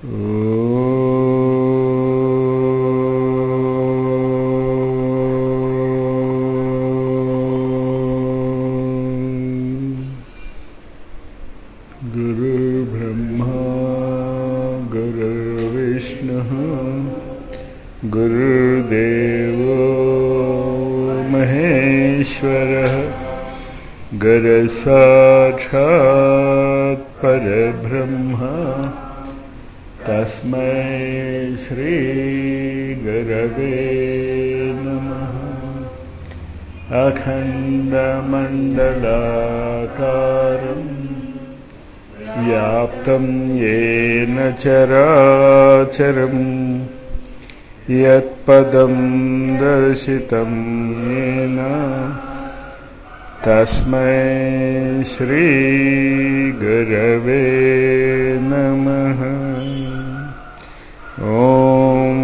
गुरुर्ब्रह्मा गुरुर्विष्णुः गुरुर्देवो महेश्वरः गुरसाक्षात् परब्रह्म तस्मै श्रीगुरवे नमः अखण्डमण्डलाकारम् व्याप्तं येन चराचरम् यत्पदं दर्शितं येन तस्मै श्रीगुरवे नमः ॐ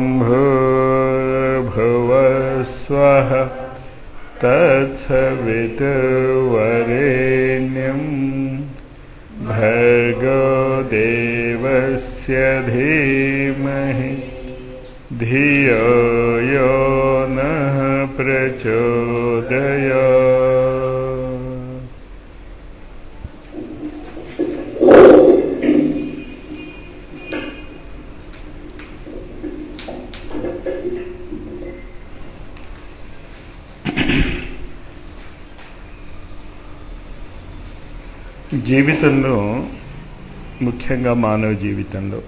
भूर्भुवस्वः तत्सवितुर्वरेण्यम् भर्गो देवस्य धीमहि धियो यो नः प्रचोदया జీవితంలో ముఖ్యంగా మానవ జీవితంలో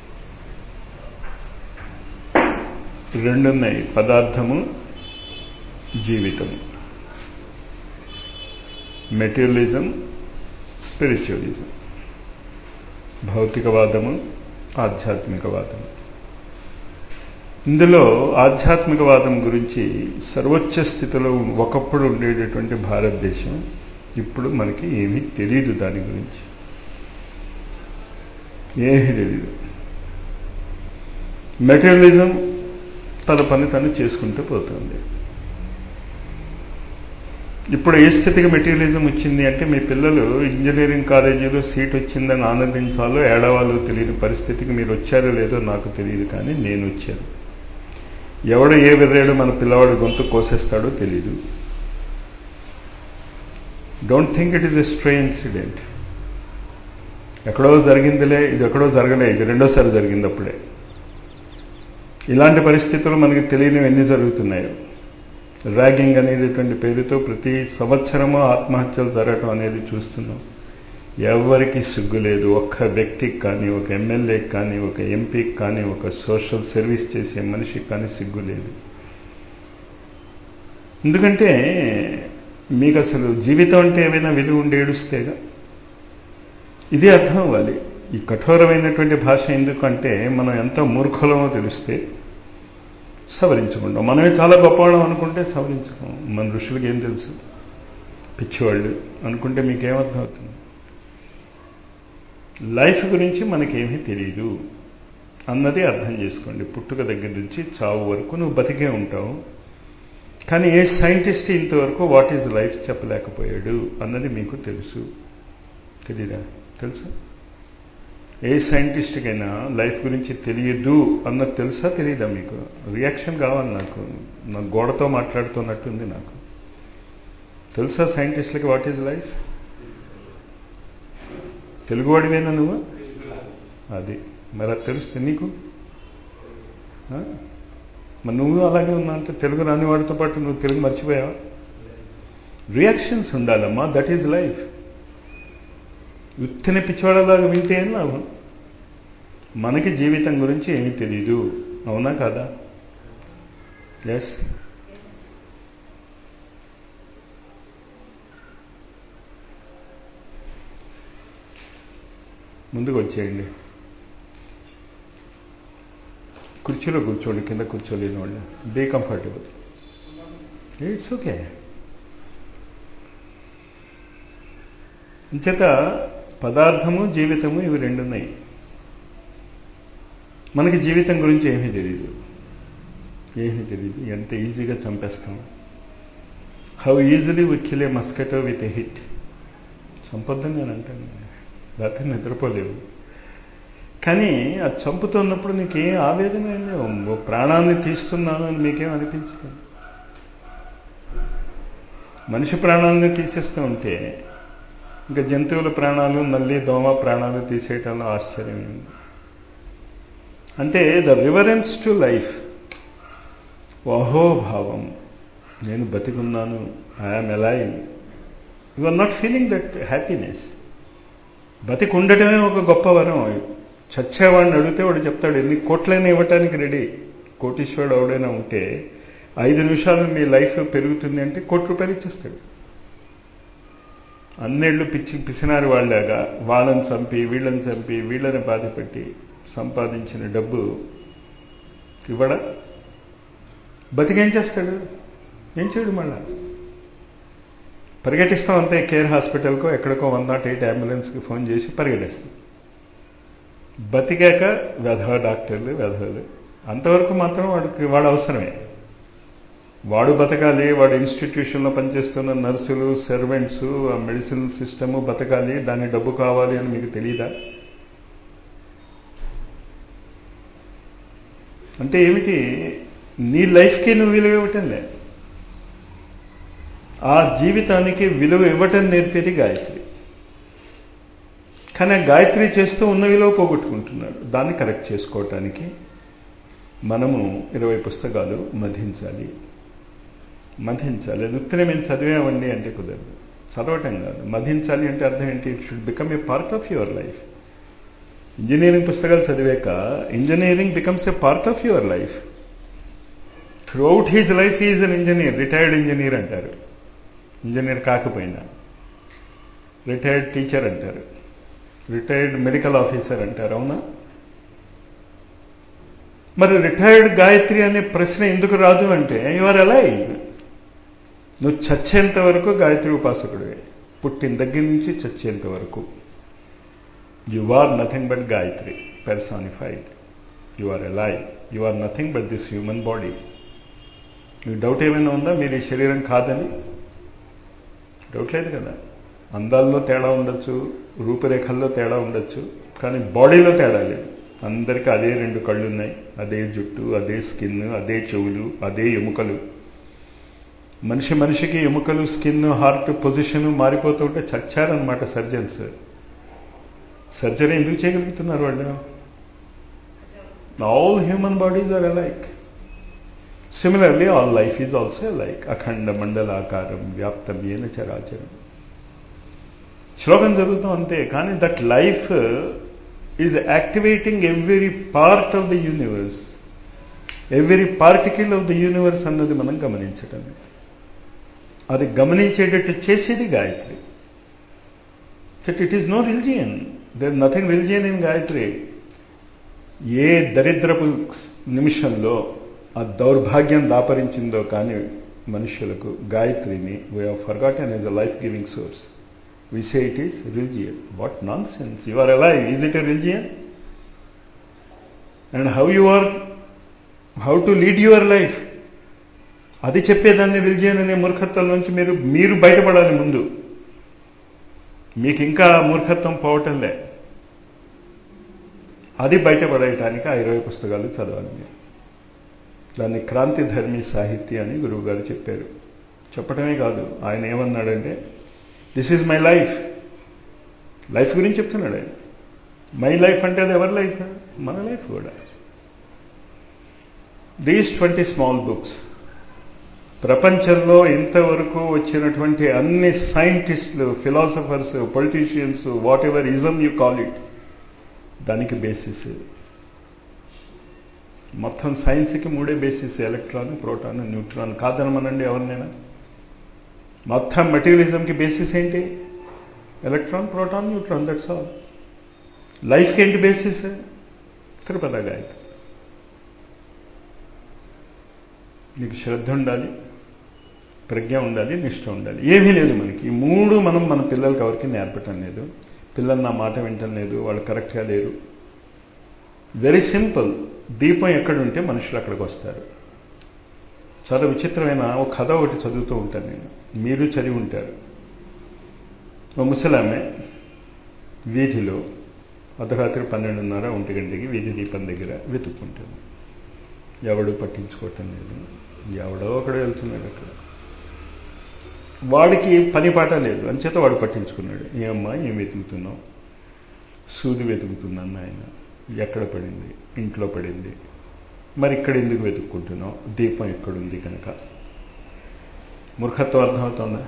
రెండున్నాయి పదార్థము జీవితము మెటీరియలిజం స్పిరిచువలిజం భౌతికవాదము ఆధ్యాత్మికవాదము ఇందులో ఆధ్యాత్మికవాదం గురించి సర్వోచ్చ స్థితిలో ఒకప్పుడు ఉండేటటువంటి భారతదేశం ఇప్పుడు మనకి ఏమీ తెలియదు దాని గురించి ఏమీ తెలియదు మెటీరియలిజం తన పని తను చేసుకుంటూ పోతుంది ఇప్పుడు ఏ స్థితికి మెటీరియలిజం వచ్చింది అంటే మీ పిల్లలు ఇంజనీరింగ్ కాలేజీలో సీట్ వచ్చిందని ఆనందించాలో ఏడవాలో తెలియని పరిస్థితికి మీరు వచ్చారో లేదో నాకు తెలియదు కానీ నేను వచ్చాను ఎవడు ఏ విర్రాడు మన పిల్లవాడు గొంతు కోసేస్తాడో తెలీదు don't think it is a stray incident ఎక్కడో జరిగిందిలే ఇది ఎక్కడో జరగలే ఇది రెండోసారి జరిగింది అప్పుడే ఇలాంటి పరిస్థితులు మనకి తెలియనివి ఎన్ని జరుగుతున్నాయో ర్యాగింగ్ అనేటటువంటి పేరుతో ప్రతి సంవత్సరము ఆత్మహత్యలు జరగటం అనేది చూస్తున్నాం ఎవరికి సిగ్గు లేదు ఒక్క వ్యక్తికి కానీ ఒక ఎమ్మెల్యేకి కానీ ఒక ఎంపీకి కానీ ఒక సోషల్ సర్వీస్ చేసే మనిషికి కానీ సిగ్గు లేదు ఎందుకంటే మీకు అసలు జీవితం అంటే ఏమైనా విలువ ఉండి ఏడుస్తేగా ఇదే అర్థం అవ్వాలి ఈ కఠోరమైనటువంటి భాష ఎందుకంటే మనం ఎంత మూర్ఖులమో తెలిస్తే సవరించుకుంటాం మనమే చాలా గొప్పవాళ్ళం అనుకుంటే సవరించుకోం మన ఋషులకి ఏం తెలుసు పిచ్చివాళ్ళు అనుకుంటే మీకేమర్థం అవుతుంది లైఫ్ గురించి మనకేమీ తెలియదు అన్నది అర్థం చేసుకోండి పుట్టుక దగ్గర నుంచి చావు వరకు నువ్వు బతికే ఉంటావు కానీ ఏ సైంటిస్ట్ ఇంతవరకు వాట్ ఈజ్ లైఫ్ చెప్పలేకపోయాడు అన్నది మీకు తెలుసు తెలీదా తెలుసా ఏ సైంటిస్ట్కైనా లైఫ్ గురించి తెలియదు అన్నది తెలుసా తెలియదా మీకు రియాక్షన్ కావాలి నాకు నా గోడతో మాట్లాడుతున్నట్టుంది నాకు తెలుసా సైంటిస్టులకి వాట్ ఈజ్ లైఫ్ తెలుగువాడివేనా నువ్వు అది మరి అది తెలుస్తే నీకు మరి నువ్వు అలాగే ఉన్నా అంటే తెలుగు రాని వాడితో పాటు నువ్వు తెలుగు మర్చిపోయావా రియాక్షన్స్ ఉండాలమ్మా దట్ ఈజ్ లైఫ్ ఉత్తిన పిచ్చివాడలాగా వింటే ఏం లాభం మనకి జీవితం గురించి ఏమీ తెలీదు అవునా కాదా ఎస్ ముందుకు వచ్చేయండి కుర్చీలో కూర్చోండి కింద కూర్చోలేని వాళ్ళు బీ కంఫర్టబుల్ ఇట్స్ ఓకే ఇంచేత పదార్థము జీవితము ఇవి రెండున్నాయి మనకి జీవితం గురించి ఏమీ తెలియదు ఏమీ తెలియదు ఎంత ఈజీగా చంపేస్తాం how easily we kill a mosquito with a hit చంపొద్దని నేను అంటాను రాత్రి నిద్రపోలేవు కానీ అది చంపుతున్నప్పుడు నీకేం ఆవేదన ఏం లేవు ఓ ప్రాణాన్ని తీస్తున్నాను అని మీకేం అనిపించదు మనిషి ప్రాణాలను తీసేస్తూ ఉంటే ఇంకా జంతువుల ప్రాణాలు నల్లి దోమ ప్రాణాలు తీసేయటంలో ఆశ్చర్యం ఉంది అంటే ద రివరెన్స్ టు లైఫ్ అహోభావం నేను బతికున్నాను I am alive you are not feeling that happiness బతికి ఉండటమే ఒక గొప్ప వరం చచ్చేవాడిని అడిగితే వాడు చెప్తాడు ఎన్ని కోట్లైనా ఇవ్వటానికి రెడీ కోటీశ్వరుడు ఎవడైనా ఉంటే ఐదు నిమిషాలు మీ లైఫ్ పెరుగుతుంది అంటే కోటి రూపాయలు ఇచ్చేస్తాడు అన్నేళ్ళు పిచ్చి పిసినారు వాళ్ళగా వాళ్ళని చంపి వీళ్ళని చంపి వీళ్ళని బాధపెట్టి సంపాదించిన డబ్బు ఇవ్వడా బతికేం చేస్తాడు ఏం చేయడు మళ్ళా పరిగెట్టిస్తాం అంతే కేర్ హాస్పిటల్కో ఎక్కడికో వన్ నాట్ ఎయిట్ అంబులెన్స్కి ఫోన్ చేసి పరిగెట్టిస్తాం బతికాక వెధవ డాక్టర్లు వెధవలు అంతవరకు మాత్రం వాడికి వాడు అవసరమే వాడు బతకాలి వాడు ఇన్స్టిట్యూషన్లో పనిచేస్తున్న నర్సులు సర్వెంట్స్ ఆ మెడిసిన్ సిస్టము బతకాలి దాని డబ్బు కావాలి అని మీకు తెలియదా అంటే ఏమిటి నీ లైఫ్కి నువ్వు విలువ ఇవ్వటం లే ఆ జీవితానికి విలువ ఇవ్వటం నేర్పేది గాయత్రి కానీ ఆ గాయత్రి చేస్తూ ఉన్న విలువ పోగొట్టుకుంటున్నాడు దాన్ని కరెక్ట్ చేసుకోవటానికి మనము ఇరవై పుస్తకాలు మధించాలి మధించాలి అది ఉత్తరం మేము చదివామండి అంటే కుదరదు చదవటం కాదు మధించాలి అంటే అర్థం ఏంటి it should become a part of your life engineering పుస్తకాలు చదివాక engineering becomes a part of your life throughout his life is an engineer retired engineer అంటారు ఇంజనీర్ కాకపోయినా రిటైర్డ్ టీచర్ అంటారు రిటైర్డ్ మెడికల్ ఆఫీసర్ అంటారు అవునా మరి రిటైర్డ్ గాయత్రి అనే ప్రశ్న ఎందుకు రాదు అంటే యువర్ ఎలా నువ్వు చచ్చేంత వరకు గాయత్రి ఉపాసకుడివే పుట్టిన దగ్గర నుంచి చచ్చేంత వరకు you are nothing but Gayatri personified you are alive you are nothing but this human body మీకు డౌట్ ఏమైనా ఉందా మీరు ఈ శరీరం కాదని డౌట్ లేదు కదా అందాల్లో తేడా ఉండొచ్చు రూపురేఖల్లో తేడా ఉండొచ్చు కానీ బాడీలో తేడా లేదు అందరికీ అదే రెండు కళ్ళు ఉన్నాయి అదే జుట్టు అదే స్కిన్ అదే చెవులు అదే ఎముకలు మనిషి మనిషికి ఎముకలు స్కిన్ హార్ట్ పొజిషన్ మారిపోతుంటే చచ్చారనమాట సర్జన్స్ సర్జరీ ఎందుకు చేయగలుగుతున్నారు వాళ్ళు all human bodies are like similarly all life is also like అఖండ మండలాకారం వ్యాప్తం ఏన చరాచరం శ్లోకం జరుగుతాం అంతే కానీ that life is activating every part of the universe every particle of the universe అన్నది మనం గమనించటం అది గమనించేటట్టు చేసేది Gayatri that it is no religion there nothing religion in Gayatri ఏ దరిద్రపు నిమిషంలో ఆ దౌర్భాగ్యం దాపరించిందో కానీ మనుషులకు గాయత్రిని we have forgotten as a life giving source we say it is religion. What nonsense. You are alive. Is it a religion? And how you are, how to lead your life. అది చెప్పేదాన్ని religion అనే మూర్ఖత్వం నుంచి మీరు మీరు బయటపడాలి ముందు మీకు ఇంకా మూర్ఖత్వం పోవటంలే అది బయటపడేయటానికి ఆ ఇరవై పుస్తకాలు చదవాలి మీరు దాన్ని క్రాంతి ధర్మి సాహిత్య అని గురువు గారు చెప్పారు చెప్పడమే కాదు ఆయన ఏమన్నాడంటే this is my life life గురించి చెప్తున్నాడు ఆయన మై లైఫ్ అంటే అది ఎవరి లైఫ్ మన లైఫ్ కూడా దీస్ ట్వంటీ స్మాల్ బుక్స్ ప్రపంచంలో ఇంతవరకు వచ్చినటువంటి అన్ని సైంటిస్టులు philosophers politicians whatever ism you call it దానికి బేసిస్ మొత్తం సైన్స్కి మూడే బేసిస్ ఎలక్ట్రాన్ ప్రోటాన్ న్యూట్రాన్ కాదనమనండి ఎవరినైనా మొత్తం మెటీరియలిజంకి బేసిస్ ఏంటి electron proton neutron that's all లైఫ్కి ఏంటి బేసిస్ తిరుపతి గాయత్రి నీకు శ్రద్ధ ఉండాలి ప్రజ్ఞ ఉండాలి నిష్ఠ ఉండాలి ఏమీ లేదు మనకి ఈ మూడు మనం మన పిల్లలకి ఎవరికి నేర్పటం లేదు పిల్లలు నా మాట వింటం లేదు వాళ్ళు కరెక్ట్గా లేరు వెరీ సింపుల్ దీపం ఎక్కడుంటే మనుషులు అక్కడికి వస్తారు చాలా విచిత్రమైన ఒక కథ ఒకటి చదువుతూ ఉంటాను నేను మీరు చదివి ఉంటారు ఓ ముసలామె వీధిలో అర్ధరాత్రి పన్నెండున్నర ఒంటి గంటకి వీధి దీపం దగ్గర వెతుక్కుంటాను ఎవడు పట్టించుకోవటం లేదు ఎవడో ఒకడు వెళ్తున్నాడు అక్కడ వాడికి పని పాట లేదు అంచేత వాడు పట్టించుకున్నాడు ఏమ్మా ఏం వెతుకుతున్నావు సూది వెతుకుతున్నాను ఆయన ఎక్కడ పడింది ఇంట్లో పడింది మరి ఇక్కడ ఎందుకు వెతుక్కుంటున్నావు దీపం ఎక్కడుంది కనుక మూర్ఖత్వం అర్థమవుతుందా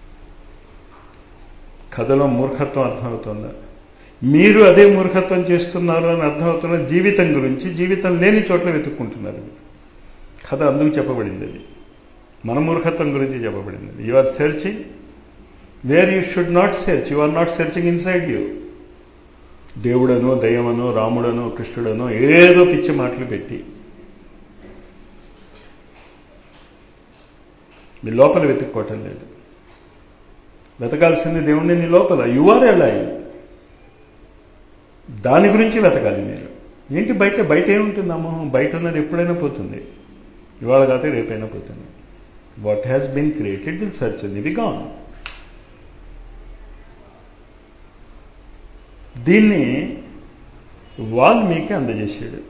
కథలో మూర్ఖత్వం అర్థమవుతుందా మీరు అదే మూర్ఖత్వం చేస్తున్నారు అని అర్థమవుతున్న జీవితం గురించి జీవితం లేని చోట్ల వెతుక్కుంటున్నారు కథ అందుకు చెప్పబడింది అది మన మూర్ఖత్వం గురించి చెప్పబడింది you are searching where you should not search you are not searching inside you దేవుడనో దయ్యమనో రాముడనో కృష్ణుడనో ఏదో పిచ్చి మాటలు పెట్టి మీ లోపల వెతుక్కోవటం లేదు వెతకాల్సింది దేవుణ్ణి నీ లోపల యు ఆర్ ఎలైవ్ దాని గురించి వెతకాలి మీరు ఏంటి బయట బయట ఏముంటుంది అమ్మోహం బయట ఉన్నది ఎప్పుడైనా పోతుంది ఇవాళ కాతే రేపైనా పోతుంది what has been created will search ఇది గాన్ దీన్ని వాల్మీకి అందజేశాడు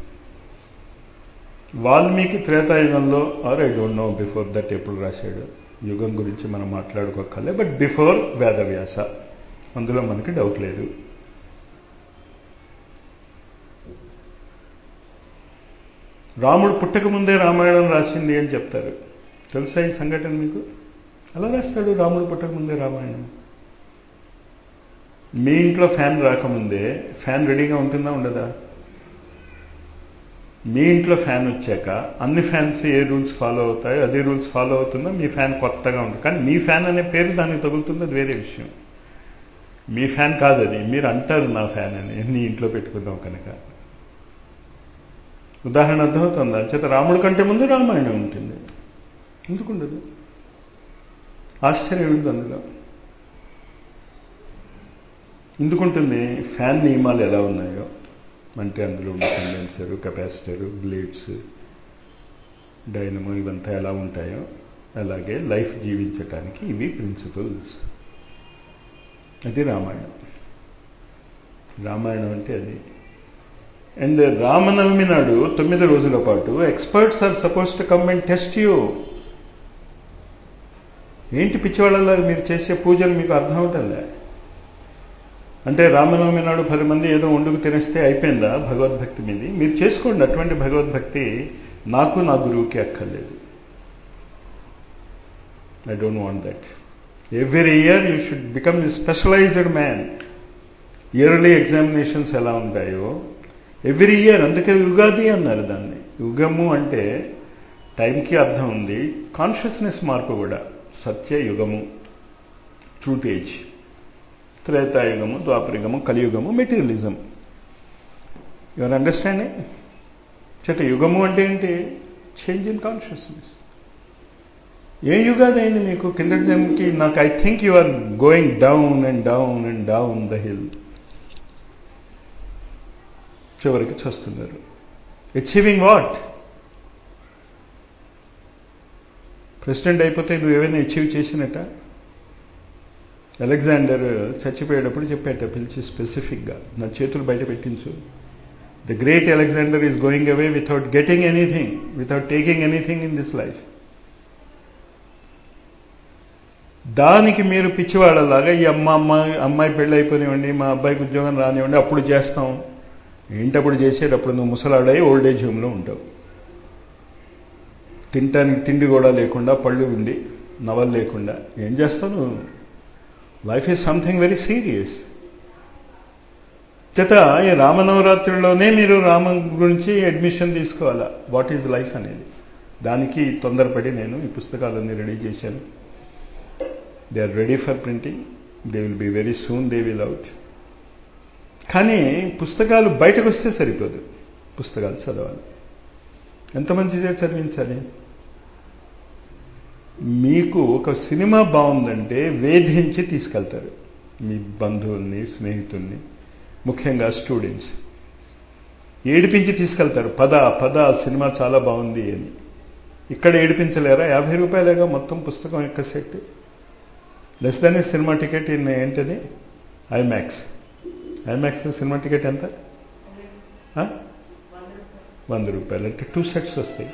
వాల్మీకి త్రేతాయుగంలో or I don't know before that ఎప్పుడు రాశాడు యుగం గురించి మనం మాట్లాడుకోకలే బట్ బిఫోర్ వేదవ్యాస అందులో మనకి డౌట్ లేదు రాముడు పుట్టక ముందే రామాయణం రాసింది అని చెప్తారు తెలుసా ఈ సంఘటన మీకు అలా రాస్తాడు రాముడు పుట్టక ముందే రామాయణం మీ ఇంట్లో ఫ్యాన్ రాకముందే ఫ్యాన్ రెడీగా ఉంటుందా ఉండదా మీ ఇంట్లో ఫ్యాన్ వచ్చాక అన్ని ఫ్యాన్స్ ఏ రూల్స్ ఫాలో అవుతాయో అదే రూల్స్ ఫాలో అవుతుందో మీ ఫ్యాన్ కొత్తగా ఉంటుంది కానీ మీ ఫ్యాన్ అనే పేరు దానికి తగులుతుంది అది వేరే విషయం మీ ఫ్యాన్ కాదు అది మీరు అంటారు నా ఫ్యాన్ అని నీ ఇంట్లో పెట్టుకుందాం కనుక ఉదాహరణ అర్థమవుతుందా చేత రాముడి కంటే ముందు రామాయణం ఉంటుంది ఎందుకుండదు ఆశ్చర్యం ఉంది అందులో ఎందుకుంటుంది ఫ్యాన్ నియమాలు ఎలా ఉన్నాయో అంటే అందులో ఉన్న కండెన్సరు కెపాసిటరు బ్లేడ్స్ డైనమో ఇవంతా ఎలా ఉంటాయో అలాగే లైఫ్ జీవించటానికి ఇవి ప్రిన్సిపల్స్ అది రామాయణం రామాయణం అంటే అది అండ్ రామనవమి నాడు తొమ్మిది రోజుల పాటు experts are suppose to come and test you ఏంటి పిచ్చివాళ్ళ మీరు చేసే పూజలు మీకు అర్థం అవుతుందా అంటే రామనవమి నాడు పది మంది ఏదో వండుకు తినేస్తే అయిపోయిందా భగవద్భక్తి మీది మీరు చేసుకోండి అటువంటి భగవద్భక్తి నాకు నా గురువుకి అక్కర్లేదు I don't want that every year you should become specialized man yearly examinations ఎలా ఉంటాయో ఎవ్రీ ఇయర్ అందుకే యుగాది అన్నారు దాన్ని యుగము అంటే టైంకి అర్థం ఉంది కాన్షియస్నెస్ మార్పు కూడా సత్య యుగము ట్రూత్ ఏజ్ త్రేతాయుగము ద్వాపరయుగము కలియుగము మెటీరియలిజం యువర్ అండర్స్టాండింగ్ చేత యుగము అంటే ఏంటి చేంజ్ ఇన్ కాన్షియస్నెస్ ఏ యుగాది అయింది మీకు కింద జన్మకి నాకు I think you are going down and down and down the hill చివరికి చూస్తున్నారు అచీవింగ్ వాట్ ప్రెసిడెంట్ అయిపోతే నువ్వు ఏమైనా అచీవ్ చేసినట్ట అలెగ్జాండర్ చచ్చిపోయేటప్పుడు చెప్పేట పిలిచి స్పెసిఫిక్గా నా చేతులు బయట పెట్టించు the great Alexander is going away without getting anything without taking anything in this life దానికి మీరు పిచ్చివాళ్ళలాగా ఈ అమ్మ అమ్మాయి అమ్మాయి పెళ్ళి అయిపోనివ్వండి మా అబ్బాయికి ఉద్యోగం రానివ్వండి అప్పుడు చేస్తాం ఏంటప్పుడు చేసేటప్పుడు నువ్వు ముసలాడై ఓల్డ్ ఏజ్ హోమ్లో ఉంటావు తినటానికి తిండి కూడా లేకుండా పళ్ళు ఉండి నవలు లేకుండా ఏం చేస్తావు నువ్వు life is something very serious చేత ఈ రామనవరాత్రిలోనే మీరు రామ గురించి అడ్మిషన్ తీసుకోవాలా వాట్ ఈజ్ లైఫ్ అనేది దానికి తొందరపడి నేను ఈ పుస్తకాలన్నీ రెడీ చేశాను they are ready for printing they will be very soon they will out కానీ పుస్తకాలు బయటకు వస్తే సరిపోదు పుస్తకాలు చదవాలి ఎంతమంది చదివించాలి మీకు ఒక సినిమా బాగుందంటే వేధించి తీసుకెళ్తారు మీ బంధువుల్ని స్నేహితుల్ని ముఖ్యంగా స్టూడెంట్స్ ఏడిపించి తీసుకెళ్తారు పద పద సినిమా చాలా బాగుంది అని ఇక్కడ ఏడిపించలేరా యాభై రూపాయలేగా మొత్తం పుస్తకం యొక్క set less than cinema ticket in ఏంటది ఐమాక్స్ ఐమాక్స్ సినిమా టికెట్ ఎంత ఆ? వంద రూపాయలు అంటే టూ సెట్స్ వస్తాయి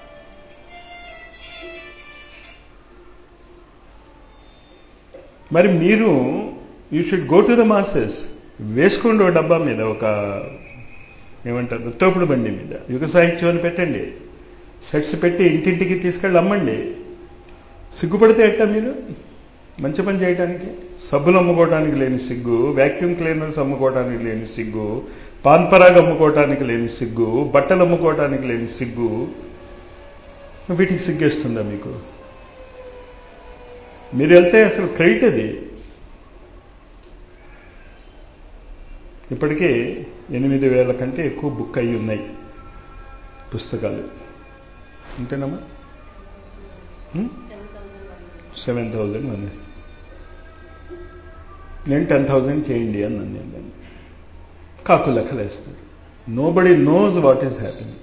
మరి మీరు you should go to the masses వేసుకోండి ఒక డబ్బా మీద ఒక ఏమంటారు తోపుడు బండి మీద యుగ సాహిత్యం అని పెట్టండి సెట్స్ పెట్టి ఇంటింటికి తీసుకెళ్ళి అమ్మండి సిగ్గుపడితే ఎట్టా మీరు మంచి పని చేయడానికి సబ్బులు అమ్ముకోవడానికి లేని సిగ్గు వ్యాక్యూమ్ క్లీనర్స్ అమ్ముకోవడానికి లేని సిగ్గు పాన్ పరాగ్ అమ్ముకోవడానికి లేని సిగ్గు బట్టలు అమ్ముకోవడానికి లేని సిగ్గు వీటికి సిగ్గేస్తుందా మీకు మీరు వెళ్తే అసలు క్రెడిట్ అది ఇప్పటికే ఎనిమిది వేల కంటే ఎక్కువ బుక్ అయి ఉన్నాయి పుస్తకాలు అంతేనమ్మా సెవెన్ థౌజండ్ అని నేను టెన్ థౌజండ్ చేయండి అన్నాను నేను దాన్ని కాకు లెక్కలు వేస్తాడు nobody knows what is happening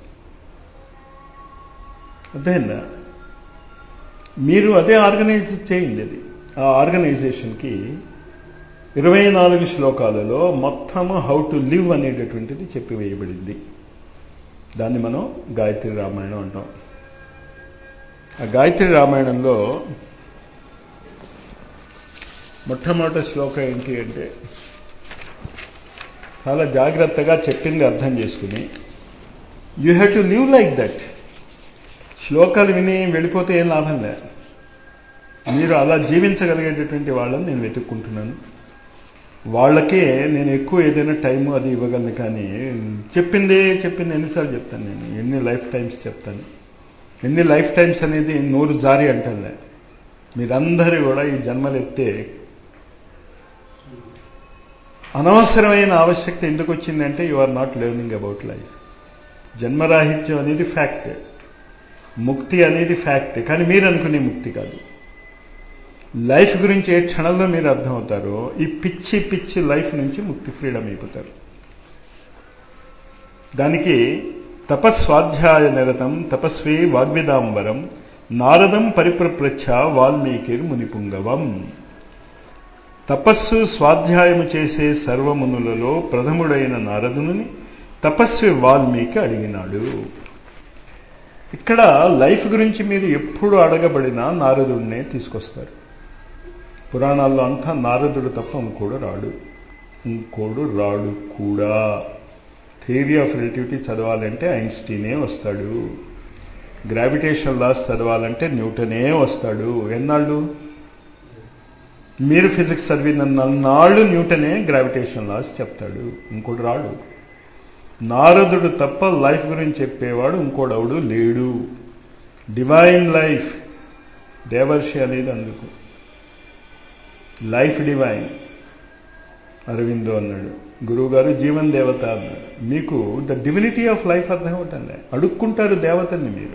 అర్థమైందా మీరు అదే ఆర్గనైజ్ చేయండి అది ఆ ఆర్గనైజేషన్కి ఇరవై నాలుగు శ్లోకాలలో మొత్తము హౌ టు లివ్ అనేటటువంటిది చెప్పివేయబడింది దాన్ని మనం గాయత్రి రామాయణం అంటాం ఆ గాయత్రి రామాయణంలో మొట్టమొదటి శ్లోకం ఏంటి అంటే చాలా జాగ్రత్తగా చెప్పింది అర్థం చేసుకుని you have to live like that శ్లోకాలు విని వెళ్ళిపోతే ఏం లాభం లే మీరు అలా జీవించగలిగేటటువంటి వాళ్ళని నేను వెతుక్కుంటున్నాను వాళ్ళకే నేను ఎక్కువ ఏదైనా టైం అది ఇవ్వగలను కానీ చెప్పిందే చెప్పింది ఎన్నిసార్లు చెప్తాను నేను ఎన్ని లైఫ్ టైమ్స్ చెప్తాను ఎన్ని లైఫ్ టైమ్స్ అనేది నూరు జారి అంటలే మీరందరూ కూడా ఈ జన్మలెత్తే అనవసరమైన ఆవశ్యకత ఎందుకు వచ్చిందంటే you are not learning about life జన్మరాహిత్యం అనేది ఫ్యాక్ట్ ముక్తి అనేది ఫ్యాక్ట్ కానీ మీరు అనుకునే ముక్తి కాదు లైఫ్ గురించి ఏ క్షణంలో మీరు అర్థమవుతారో ఈ పిచ్చి పిచ్చి లైఫ్ నుంచి ముక్తి ఫ్రీడమ్ అయిపోతారు దానికి తపస్వాధ్యాయ నిరతం తపస్వీ వాగ్విదాంబరం నారదం పరిప్రప్రచ్ఛ వాల్మీకిర్ మునిపుంగవం తపస్సు స్వాధ్యాయము చేసే సర్వమునులలో ప్రథముడైన నారదుని తపస్వి వాల్మీకి అడిగినాడు ఇక్కడ లైఫ్ గురించి మీరు ఎప్పుడు అడగబడినా నారదుడినే తీసుకొస్తారు పురాణాల్లో అంతా నారదుడు తప్ప ఇంకోడు రాడు ఇంకోడు రాడు కూడా థియరీ ఆఫ్ రిలేటివిటీ చదవాలంటే ఐన్స్టీనే వస్తాడు గ్రావిటేషన్ లాస్ చదవాలంటే న్యూటనే వస్తాడు ఎన్నాళ్ళు మీరు ఫిజిక్స్ చదివినన్నాళ్ళు న్యూటనే గ్రావిటేషన్ లాస్ చెప్తాడు ఇంకోటి రాడు నారదుడు తప్ప లైఫ్ గురించి చెప్పేవాడు ఇంకోడవుడు లేడు డివైన్ లైఫ్ దేవర్షి అనేది అందుకు లైఫ్ డివైన్ అరవిందో అన్నాడు గురువుగారు జీవన్ దేవత అన్నాడు మీకు ద డివినిటీ ఆఫ్ లైఫ్ అర్థం అవుతుంది అడుక్కుంటారు దేవతల్ని మీరు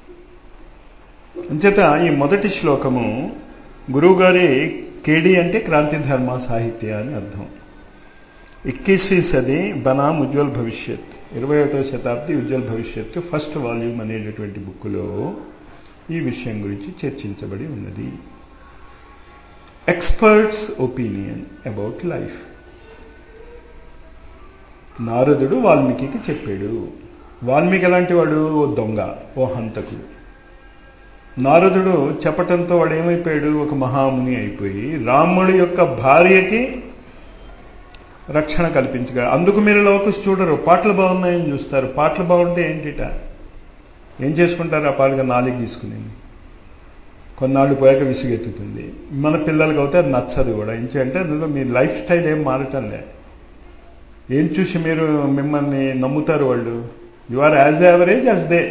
అంచేత ఈ మొదటి శ్లోకము గురువుగారి కేడి అంటే క్రాంతి ధర్మ సాహిత్య అని అర్థం ఇక్కీస్వీ సది బనాం ఉజ్వల్ భవిష్యత్ ఇరవై ఒకటో శతాబ్ది ఉజ్వల్ భవిష్యత్ ఫస్ట్ వాల్యూమ్ అనేటటువంటి బుక్లో ఈ విషయం గురించి చర్చించబడి ఉన్నది ఎక్స్పర్ట్స్ ఒపీనియన్ అబౌట్ లైఫ్ నారదుడు వాల్మీకి చెప్పాడు వాల్మీకి ఎలాంటి వాడు ఓ దొంగ ఓ హంతకుడు నారదుడు చెప్పటంతో వాడు ఏమైపోయాడు ఒక మహాముని అయిపోయి రాముడి యొక్క భార్యకి రక్షణ కల్పించగా అందుకు మీరు లోకస్ చూడరు పాటలు బాగున్నాయని చూస్తారు పాటలు బాగుంటే ఏంటిట ఏం చేసుకుంటారు ఆ పాలుగా నాలుగు తీసుకుని కొన్నాళ్ళు పోయాక విసుగెత్తుతుంది మన పిల్లలకి అయితే అది నచ్చదు కూడా ఏంటంటే అందులో మీ లైఫ్ స్టైల్ ఏం మారటంలే ఏం చూసి మీరు మిమ్మల్ని నమ్ముతారు వాళ్ళు you are as average as they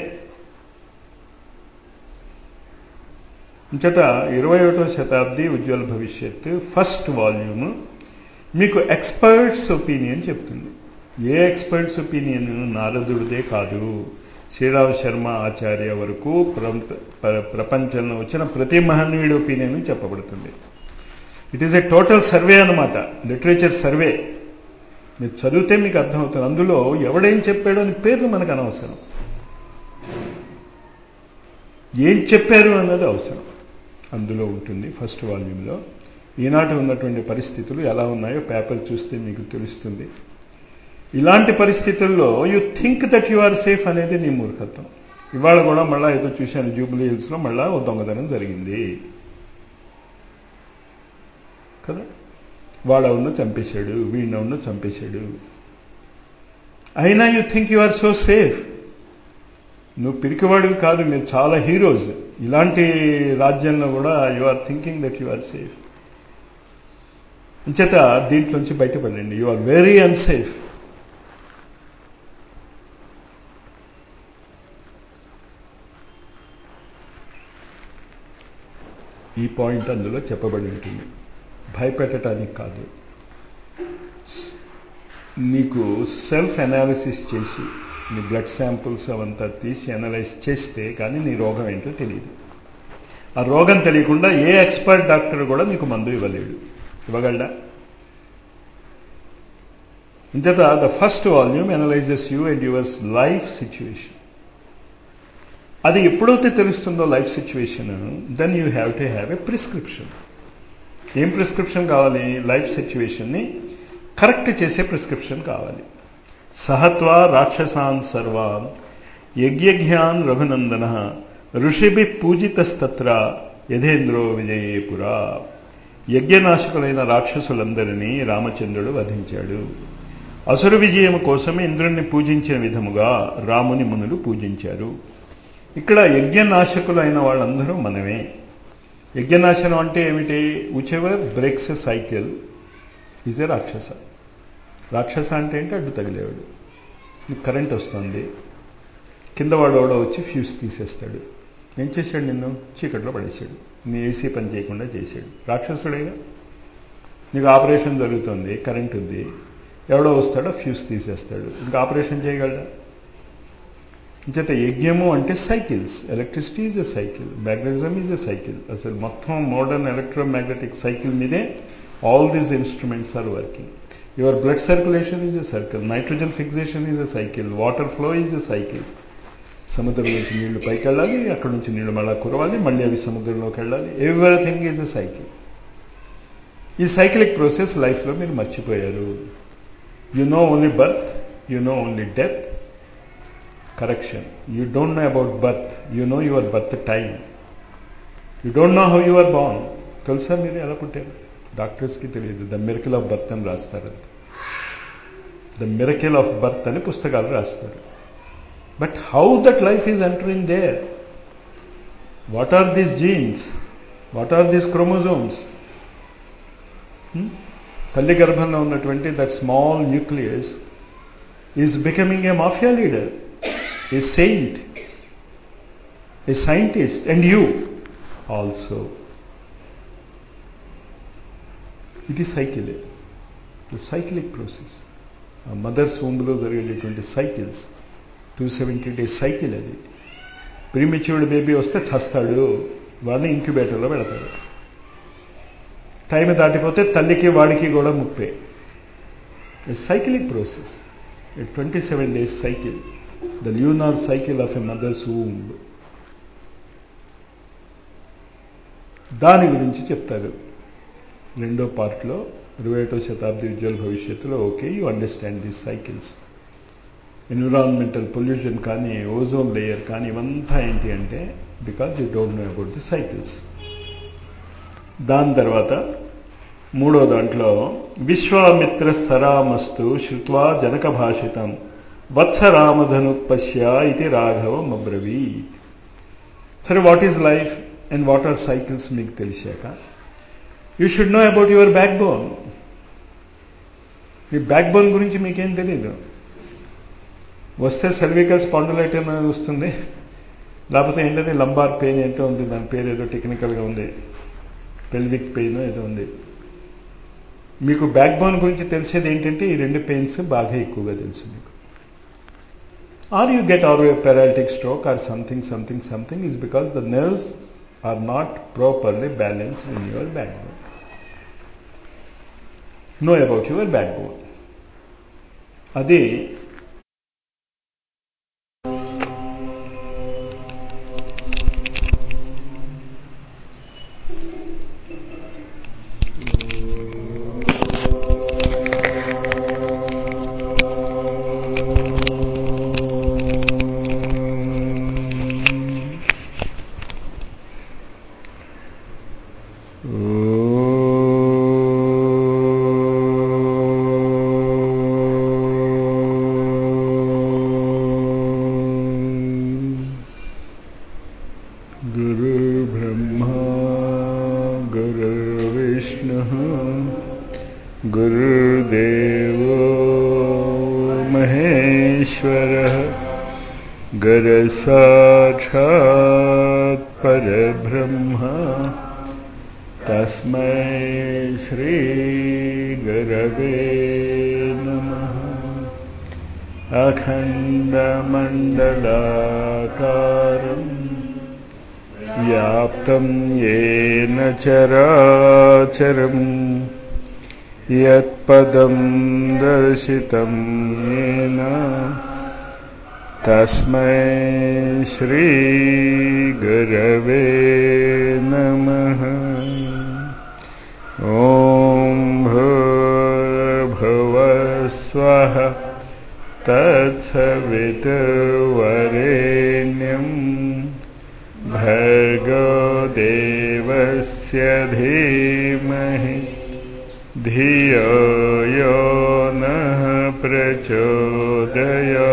ఇంచట ఇరవై ఒకటో శతాబ్ది ఉజ్వల భవిష్యత్ ఫస్ట్ వాల్యూమ్ మీకు ఎక్స్పర్ట్స్ ఒపీనియన్ చెప్తుంది ఏ ఎక్స్పర్ట్స్ ఒపీనియన్ నారదుడిదే కాదు శ్రీరామ శర్మ ఆచార్య వరకు ప్రపంచంలో వచ్చిన ప్రతి మహనీయుడి ఒపీనియన్ చెప్పబడుతుంది it is a total survey అనమాట లిటరేచర్ సర్వే మీరు చదివితే మీకు అర్థమవుతుంది అందులో ఎవడేం చెప్పాడో అని పేర్లు మనకు అనవసరం ఏం చెప్పారు అన్నది అవసరం అందులో ఉంటుంది ఫస్ట్ వాల్యూమ్లో ఈనాటి ఉన్నటువంటి పరిస్థితులు ఎలా ఉన్నాయో పేపర్ చూస్తే మీకు తెలుస్తుంది ఇలాంటి పరిస్థితుల్లో you think that you are safe అనేది నీ మూర్ఖత్వం ఇవాళ కూడా మళ్ళా ఏదో చూశాను జూబ్లీ హిల్స్లో మళ్ళా ఓ దొంగతనం జరిగింది కదా వాడవును చంపేశాడు వీడినవును చంపేశాడు అయినా you think you are so safe నువ్వు పిరికివాడివి కాదు మీరు చాలా హీరోస్ ఇలాంటి రాజ్యంలో కూడా you are thinking that you are safe అంచేత దీంట్లోంచి బయటపడండి యు ఆర్ వెరీ అన్సేఫ్ ఈ పాయింట్ అందులో చెప్పబడి ఉంటుంది భయపెట్టడానికి కాదు నీకు సెల్ఫ్ అనాలిసిస్ చేసి నీ బ్లడ్ శాంపుల్స్ అవంతా తీసి అనలైజ్ చేస్తే కానీ నీ రోగం ఏంటో తెలియదు ఆ రోగం తెలియకుండా ఏ ఎక్స్పర్ట్ డాక్టర్ కూడా నీకు మందు ఇవ్వలేడు ఇవ్వగలడా ఇంచేత the first volume analyses you and yours life situation అది ఎప్పుడైతే తెలుస్తుందో life situation then you have to have a prescription ఏం ప్రిస్క్రిప్షన్ కావాలి లైఫ్ సిచ్యువేషన్ని కరెక్ట్ చేసే ప్రిస్క్రిప్షన్ కావాలి సహత్వ రాక్షసాన్ సర్వాన్ యజ్ఞఘ్యాన్ రఘునందన ఋషిభి పూజితస్తత్ర యథేంద్రో విజయేపురా యజ్ఞనాశకులైన రాక్షసులందరినీ రామచంద్రుడు వధించాడు అసురు విజయం కోసమే ఇంద్రుణ్ణి పూజించిన విధముగా రాముని మునులు పూజించారు ఇక్కడ యజ్ఞనాశకులైన వాళ్ళందరూ మనమే యజ్ఞనాశనం అంటే ఏమిటి whoever breaks cycle is a రాక్షస రాక్షస అంటే ఏంటి అడ్డు తగిలేవాడు నీకు కరెంట్ వస్తుంది కింద వాడు ఎవడో వచ్చి ఫ్యూజ్ తీసేస్తాడు ఏం చేశాడు నిన్ను చీకట్లో పడేశాడు నీ ఏసీ పని చేయకుండా చేశాడు రాక్షసుడేగా నీకు ఆపరేషన్ జరుగుతుంది కరెంట్ ఉంది ఎవడో వస్తాడో ఫ్యూజ్ తీసేస్తాడు ఇంకా ఆపరేషన్ చేయగలడా చేత యజ్ఞము అంటే cycles electricity is a cycle magnetism is a cycle అసలు మొత్తం మోడర్న్ ఎలక్ట్రోమాగ్నెటిక్ సైకిల్ మీదే all these instruments are working your blood circulation is a circle nitrogen fixation is a cycle water flow is a cycle సముద్రం నుంచి నీళ్లు పైకి వెళ్ళాలి అక్కడ నుంచి నీళ్లు మళ్ళా కురవాలి మళ్ళీ అవి సముద్రంలోకి వెళ్ళాలి ఎవ్రీథింగ్ ఈజ్ ఎ సైకిల్ ఈ సైక్లిక్ ప్రాసెస్ లైఫ్లో మీరు మర్చిపోయారు you know only birth you know only death correction you don't know about birth you know your birth time you don't know how your born తెలుసా మీరు ఎలా పుట్టారు డాక్టర్స్కి తెలియదు ద మిరకిల్ ఆఫ్ బర్త్ అని రాస్తారంత ద మిరకిల్ ఆఫ్ బర్త్ అని పుస్తకాలు రాస్తారు but how that life is entering there what are these genes what are these chromosomes తల్లి గర్భంలో ఉన్నటువంటి that small nucleus is becoming a mafia leader a saint, a scientist, and you also. ఇది సైకిలే the cyclic process mother's హోమ్లో జరిగేటటువంటి cycles two seventy days cycle అది prematured baby వస్తే చస్తాడు వాడిని ఇంక్యుబేటర్లో పెడతాడు టైం దాటిపోతే తల్లికి వాడికి కూడా ముప్పే cyclic process twenty seven days cycle the lunar cycle of a mothers womb దాని గురించి చెప్తారు రెండో పార్ట్లో ఇరవై ఒకటో శతాబ్ది ఉజ్వల భవిష్యత్తులో okay you understand these cycles environmental pollution కానీ ఓజోన్ లేయర్ కానీ ఇవంతా ఏంటి అంటే because you don't know about the cycles దాని తర్వాత మూడో దాంట్లో విశ్వామిత్ర సరామస్తు శ్రుత్వా జనక భాషితం వత్సరామధను పశ్య ఇది రాఘవం అబ్రవీత్ సరే what is life and what are cycles మీకు తెలిసాక you should know about your backbone మీ బ్యాక్ బోన్ గురించి మీకేం తెలియదు వస్తే సెల్వికల్ స్పాండులైటిస్ అనేది వస్తుంది లేకపోతే ఏంటంటే లంబార్ పెయిన్ ఏంటో ఉంది దాని పేరు ఏదో టెక్నికల్గా ఉంది పెల్విక్ పెయిన్ ఏదో ఉంది మీకు బ్యాక్ బోన్ గురించి తెలిసేది ఏంటంటే ఈ రెండు పెయిన్స్ బాగా ఎక్కువగా తెలుసు మీకు or you get or a paralytic stroke or something, something, something is because the nerves are not properly balanced in your backbone. Know about your backbone. అది परमेश्वरः गरसाक्षात् परब्रह्म तस्मै श्रीगरवे नमः अखण्डमण्डलाकारम् व्याप्तं येन चराचरम् यत्पदं दर्शितं येन तस्मै श्रीगुरवे नमः ॐ भूर्भुवस्वः तत्सवितुर्वरेण्यम् भर्गो देवस्य धीमहि धियो यो नः प्रचोदया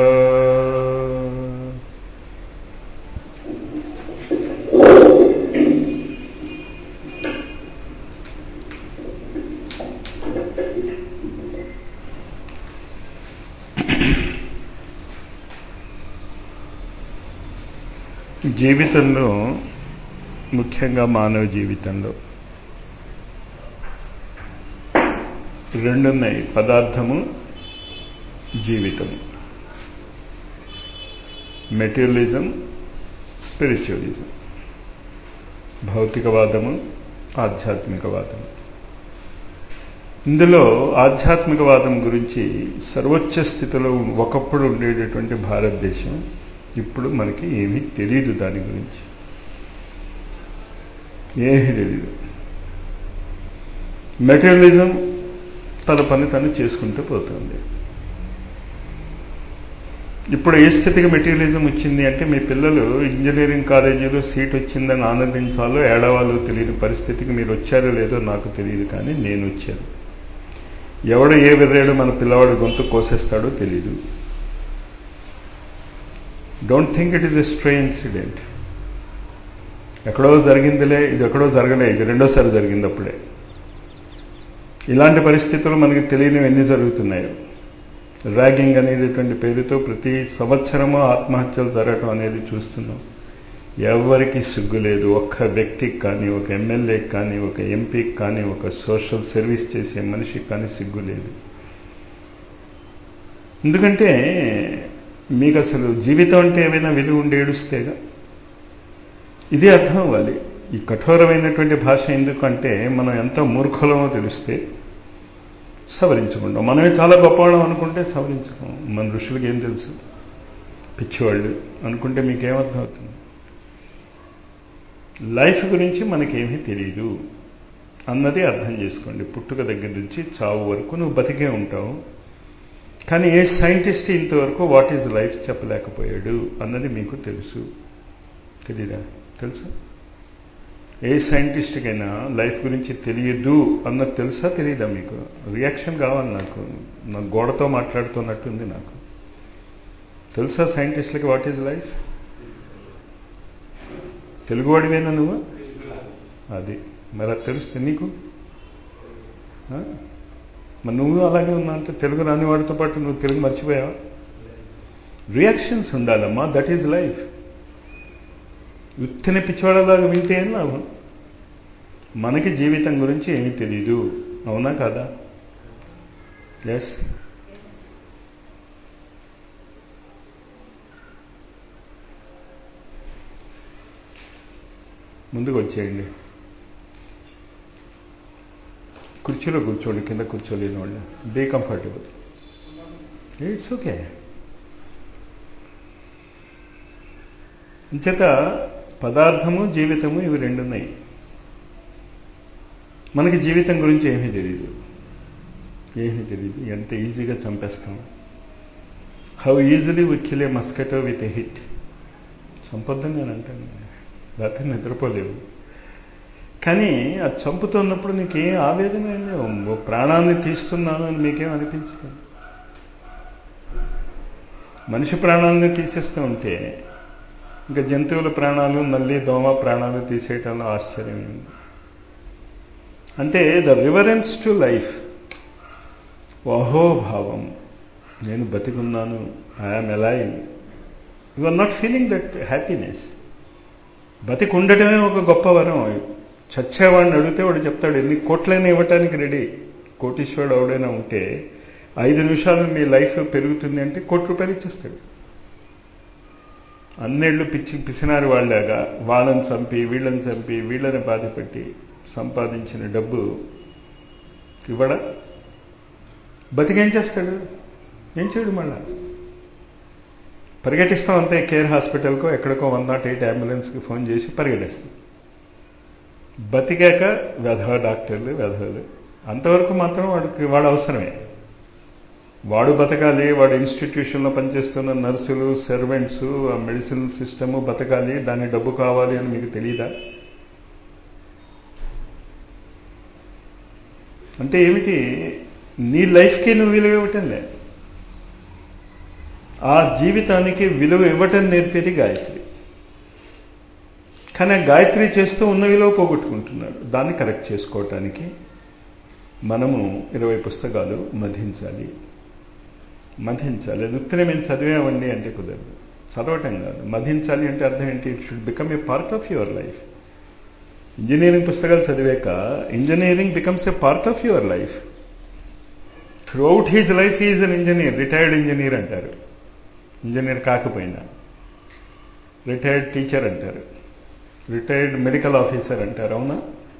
జీవితంలో ముఖ్యంగా మానవ జీవితంలో రెండున్నాయి పదార్థము జీవితము మెటీరియలిజం స్పిరిచువలిజం భౌతికవాదము ఆధ్యాత్మికవాదము ఇందులో ఆధ్యాత్మికవాదం గురించి సర్వోచ్చ స్థితిలో ఒకప్పుడు ఉండేటటువంటి భారతదేశం ఇప్పుడు మనకి ఏమీ తెలియదు దాని గురించి ఏమీ తెలియదు మెటీరియలిజం తన పని తను చేసుకుంటూ పోతుంది ఇప్పుడు ఏ స్థితికి మెటీరియలిజం వచ్చింది అంటే మీ పిల్లలు ఇంజనీరింగ్ కాలేజీలో సీట్ వచ్చిందని ఆనందించాలో ఏడవాలో తెలియని పరిస్థితికి మీరు వచ్చారో లేదో నాకు తెలియదు కానీ నేను వచ్చాను ఎవడు ఏ విర్రాడు మన పిల్లవాడు గొంతు కోసేస్తాడో తెలీదు don't think it is a stray incident ఎక్కడో జరిగిందిలే ఇది ఎక్కడో జరగలే ఇది రెండోసారి జరిగింది అప్పుడే ఇలాంటి పరిస్థితులు మనకి తెలియనివి ఎన్ని జరుగుతున్నాయో ర్యాగింగ్ అనేటటువంటి పేరుతో ప్రతి సంవత్సరము ఆత్మహత్యలు జరగటం అనేది చూస్తున్నాం ఎవరికి సిగ్గు లేదు ఒక్క వ్యక్తికి కానీ ఒక ఎమ్మెల్యేకి కానీ ఒక ఎంపీకి కానీ ఒక సోషల్ సర్వీస్ చేసే మనిషికి కానీ సిగ్గు లేదు ఎందుకంటే మీకు అసలు జీవితం అంటే ఏమైనా విలువ ఉండి ఏడుస్తేగా ఇది అర్థం అవ్వాలి ఈ కఠోరమైనటువంటి భాష ఎందుకంటే మనం ఎంత మూర్ఖులమో తెలిస్తే సవరించుకుంటాం మనమే చాలా గొప్పవాళ్ళం అనుకుంటే సవరించుకోం మన ఋషులకి ఏం తెలుసు పిచ్చివాళ్ళు అనుకుంటే మీకేమర్థం అవుతుంది లైఫ్ గురించి మనకేమీ తెలియదు అన్నది అర్థం చేసుకోండి పుట్టుక దగ్గర నుంచి చావు వరకు నువ్వు బతికే ఉంటావు కానీ ఏ సైంటిస్ట్ ఇంతవరకు వాట్ ఈజ్ లైఫ్ చెప్పలేకపోయాడు అన్నది మీకు తెలుసు తెలీదా తెలుసా ఏ సైంటిస్ట్కైనా లైఫ్ గురించి తెలియదు అన్నది తెలుసా తెలియదా మీకు రియాక్షన్ కావాలి నాకు నా గోడతో మాట్లాడుతున్నట్టుంది నాకు తెలుసా సైంటిస్టులకి వాట్ ఈజ్ లైఫ్ తెలుగువాడివేనా నువ్వు అది మరి అది తెలుస్తే నీకు మరి నువ్వు అలాగే ఉన్నా అంటే తెలుగు రాని వాడితో పాటు నువ్వు తెలుగు మర్చిపోయావా రియాక్షన్స్ ఉండాలమ్మా దట్ ఈజ్ లైఫ్ ఉత్తిన పిచ్చివాడలాగా వింటే ఏం లాభం మనకి జీవితం గురించి ఏమీ తెలీదు అవునా కాదా ఎస్ ముందుకు వచ్చేయండి కుర్చీలో కూర్చోండి కింద కూర్చోలేని వాళ్ళు బీ కంఫర్టబుల్ ఇట్స్ ఓకే ఇంచేత పదార్థము జీవితము ఇవి రెండున్నాయి మనకి జీవితం గురించి ఏమీ తెలియదు ఏమీ తెలియదు ఎంత ఈజీగా చంపేస్తాం how easily we kill a mosquito with a hit చంపొద్దని నేను అంటాను లేకపోతే నిద్రపోలేవు కానీ అది చంపుతున్నప్పుడు నీకేం ఆవేదన ఏం లేవు ప్రాణాన్ని తీస్తున్నాను అని మీకేం అనిపించదు మనిషి ప్రాణాలను తీసేస్తూ ఉంటే ఇంకా జంతువుల ప్రాణాలు నల్లి దోమ ప్రాణాలు తీసేయటంలో ఆశ్చర్యం ఉంది అంటే ద రివరెన్స్ టు లైఫ్ అహోభావం నేను బతికున్నాను I am alive you are not feeling that happiness బతికి ఉండటమే ఒక గొప్ప వరం చచ్చేవాడిని అడిగితే వాడు చెప్తాడు ఎన్ని కోట్లైనా ఇవ్వటానికి రెడీ కోటీశ్వరుడు ఎవడైనా ఉంటే ఐదు నిమిషాలు మీ లైఫ్ పెరుగుతుంది అంటే కోటి రూపాయలు ఇచ్చేస్తాడు అన్నేళ్ళు పిచ్చి పిసినారు వాళ్ళలాగా వాళ్ళని చంపి వీళ్ళని చంపి వీళ్ళని బాధపెట్టి సంపాదించిన డబ్బు ఇవ్వడా బతికేం చేస్తాడు ఏం చేయడు మళ్ళా పరిగెట్టిస్తాం అంతే కేర్ హాస్పిటల్కో ఎక్కడికో వన్ నాట్ ఎయిట్ అంబులెన్స్కి ఫోన్ చేసి పరిగెట్టిస్తాం బతికాక వెధవ డాక్టర్లు వెధవలు అంతవరకు మాత్రం వాడికి వాడు అవసరమే వాడు బతకాలి వాడు ఇన్స్టిట్యూషన్లో పనిచేస్తున్న నర్సులు సర్వెంట్స్ ఆ మెడిసిన్ సిస్టమ్ బతకాలి దాని డబ్బు కావాలి అని మీకు తెలియదా అంటే ఏమిటి నీ లైఫ్కి నువ్వు విలువ ఇవ్వటం లే ఆ జీవితానికి విలువ ఇవ్వటం నేర్పేది గాయత్రి కానీ ఆ గాయత్రి చేస్తూ ఉన్న విలువ పోగొట్టుకుంటున్నాడు దాన్ని కరెక్ట్ చేసుకోవటానికి మనము ఇరవై పుస్తకాలు మధించాలి మధించాలి అది ఉత్తరే మేము చదివామండి అంటే కుదరదు చదవటం కాదు మధించాలి అంటే అర్థం ఏంటి it should become a part of your life engineering పుస్తకాలు చదివాక engineering becomes a part of your life throughout his life he's an engineer retired engineer అంటారు ఇంజనీర్ కాకపోయినా రిటైర్డ్ టీచర్ అంటారు రిటైర్డ్ మెడికల్ ఆఫీసర్ అంటారు అవునా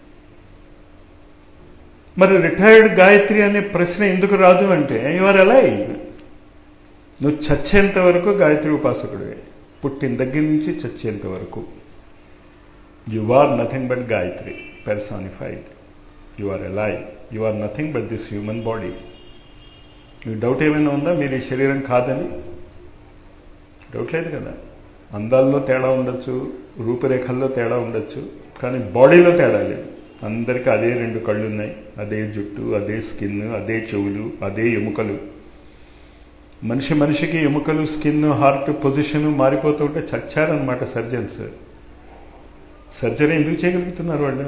మరి రిటైర్డ్ గాయత్రి అనే ప్రశ్న ఎందుకు రాదు అంటే యువర్ ఎలా నువ్వు చచ్చేంత వరకు గాయత్రి ఉపాసకుడివే పుట్టిన దగ్గర నుంచి చచ్చేంత వరకు you are nothing but Gayatri personified you are alive you are nothing but this human body మీకు డౌట్ ఏమైనా ఉందా మీరు ఈ శరీరం కాదని డౌట్ లేదు కదా అందాల్లో తేడా ఉండొచ్చు రూపురేఖల్లో తేడా ఉండొచ్చు కానీ బాడీలో తేడా లేదు అందరికీ అదే రెండు కళ్ళు ఉన్నాయి అదే జుట్టు అదే స్కిన్ అదే చెవులు అదే ఎముకలు మనిషి మనిషికి ఎముకలు స్కిన్ హార్ట్ పొజిషన్ మారిపోతూ ఉంటే చచ్చారనమాట సర్జన్స్ సర్జరీ ఎందుకు చేయగలుగుతున్నారు వాళ్ళు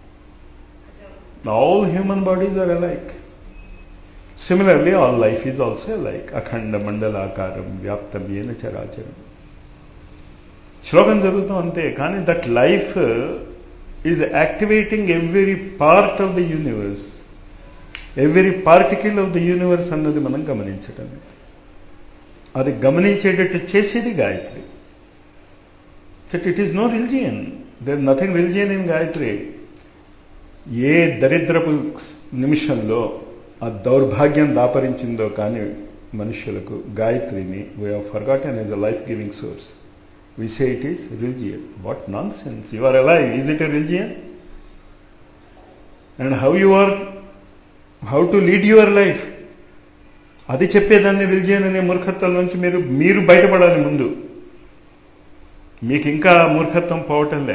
all human bodies are alike similarly all life is also alike అఖండ మండలాకారం వ్యాప్తం ఏన చరాచరం శ్లోకం జరుగుతాం అంతే కానీ that life is activating every part of the universe every particle of the universe అన్నది మనం గమనించటం అది గమనించేటట్టు చేసేది Gayatri that it is no religion there nothing religion in Gayatri ఏ దరిద్రపు నిమిషంలో ఆ దౌర్భాగ్యం దాపరించిందో కానీ మనుషులకు గాయత్రిని we have forgotten as a life giving source we say it is religion. What nonsense. You are alive. Is it a religion? And how you are, how to lead your life. అది చెప్పేదాన్ని religion అనే మూర్ఖత్వం నుంచి మీరు మీరు బయటపడాలి ముందు మీకు ఇంకా మూర్ఖత్వం పోవటంలే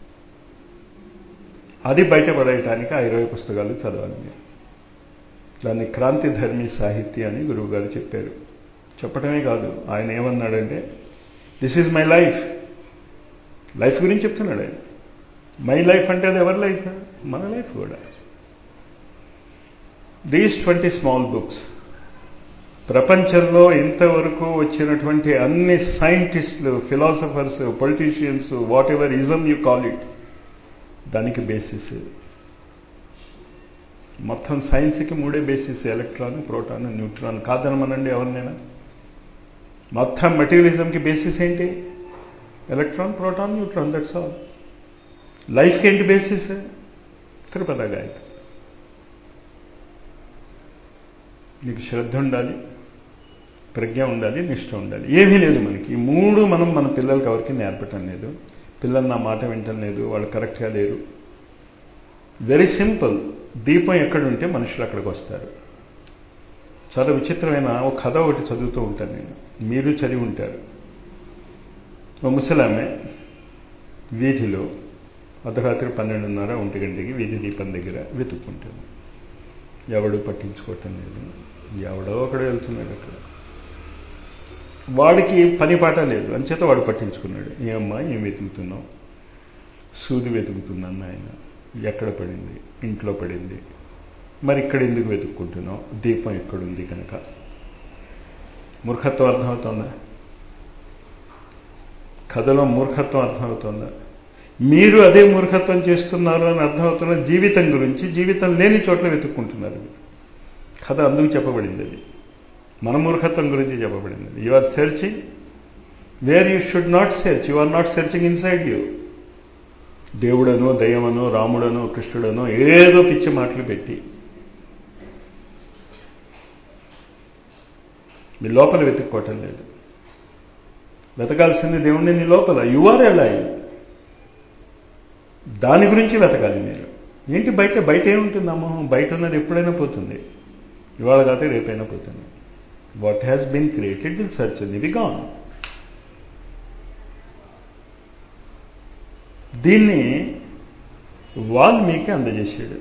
అది బయటపడేయటానికి ఆ ఇరవై పుస్తకాలు చదవాలి మీరు దాన్ని క్రాంతి ధర్మి సాహిత్య అని గురువు గారు చెప్పారు చెప్పడమే కాదు ఆయన ఏమన్నాడంటే this is my life life గురించి చెప్తున్నాడు ఆయన మై లైఫ్ అంటే అది ఎవరి లైఫ్ మన లైఫ్ కూడా దీస్ ట్వంటీ స్మాల్ బుక్స్ ప్రపంచంలో ఇంతవరకు వచ్చినటువంటి అన్ని సైంటిస్టులు philosophers politicians whatever ism you call it దానికి బేసిస్ మొత్తం సైన్స్కి మూడే బేసిస్ ఎలక్ట్రాన్ ప్రోటాన్ న్యూట్రాన్ కాదనమనండి ఎవరినైనా మొత్తం మెటీరియలిజంకి బేసిస్ ఏంటి electron proton neutron that's all లైఫ్కి ఏంటి బేసిస్ తిరుపతి గాయత్రి నీకు శ్రద్ధ ఉండాలి ప్రజ్ఞ ఉండాలి నిష్ఠ ఉండాలి ఏమీ లేదు మనకి ఈ మూడు మనం మన పిల్లలకి ఎవరికి నేర్పటం లేదు పిల్లలు నా మాట వింటం లేదు వాళ్ళు కరెక్ట్గా లేరు వెరీ సింపుల్ దీపం ఎక్కడుంటే మనుషులు అక్కడికి వస్తారు చాలా విచిత్రమైన ఒక కథ ఒకటి చదువుతూ ఉంటాను నేను మీరు చదివి ఉంటారు ఓ ముసలామె వీధిలో అర్ధరాత్రి పన్నెండున్నర ఒంటి గంటకి వీధి దీపం దగ్గర వెతుక్కుంటాను ఎవడు పట్టించుకోవటం లేదు ఎవడో ఒకడు వెళ్తున్నాడు అక్కడ వాడికి పని పాట లేదు అంచేత వాడు పట్టించుకున్నాడు ఏమ్మా ఏం వెతుకుతున్నావు సూది వెతుకుతున్నాను ఆయన ఎక్కడ పడింది ఇంట్లో పడింది మరి ఇక్కడ ఎందుకు వెతుక్కుంటున్నావు దీపం ఎక్కడుంది కనుక మూర్ఖత్వం అర్థమవుతుందా కథలో మూర్ఖత్వం అర్థమవుతుందా మీరు అదే మూర్ఖత్వం చేస్తున్నారు అని అర్థమవుతున్న జీవితం గురించి జీవితం లేని చోట్ల వెతుక్కుంటున్నారు కథ అందుకు చెప్పబడింది అది మన మూర్ఖత్వం గురించి చెప్పబడింది you are searching where you should not search you are not searching inside you దేవుడనో దయ్యమనో రాముడనో కృష్ణుడనో ఏదో పిచ్చి మాటలు పెట్టి మీ లోపల వెతుక్కోవటం లేదు వెతకాల్సింది దేవుణ్ణి నీ లోపల యు ఆర్ ఎలా దాని గురించి వెతకాలి మీరు ఏంటి బయట బయట ఏముంటుంది అమ్మోహం బయట ఉన్నది ఎప్పుడైనా పోతుంది ఇవాళ కాతే రేపైనా పోతుంది what has been created will search ఇది గాన్ దీన్ని వాల్మీకి అందజేశాడు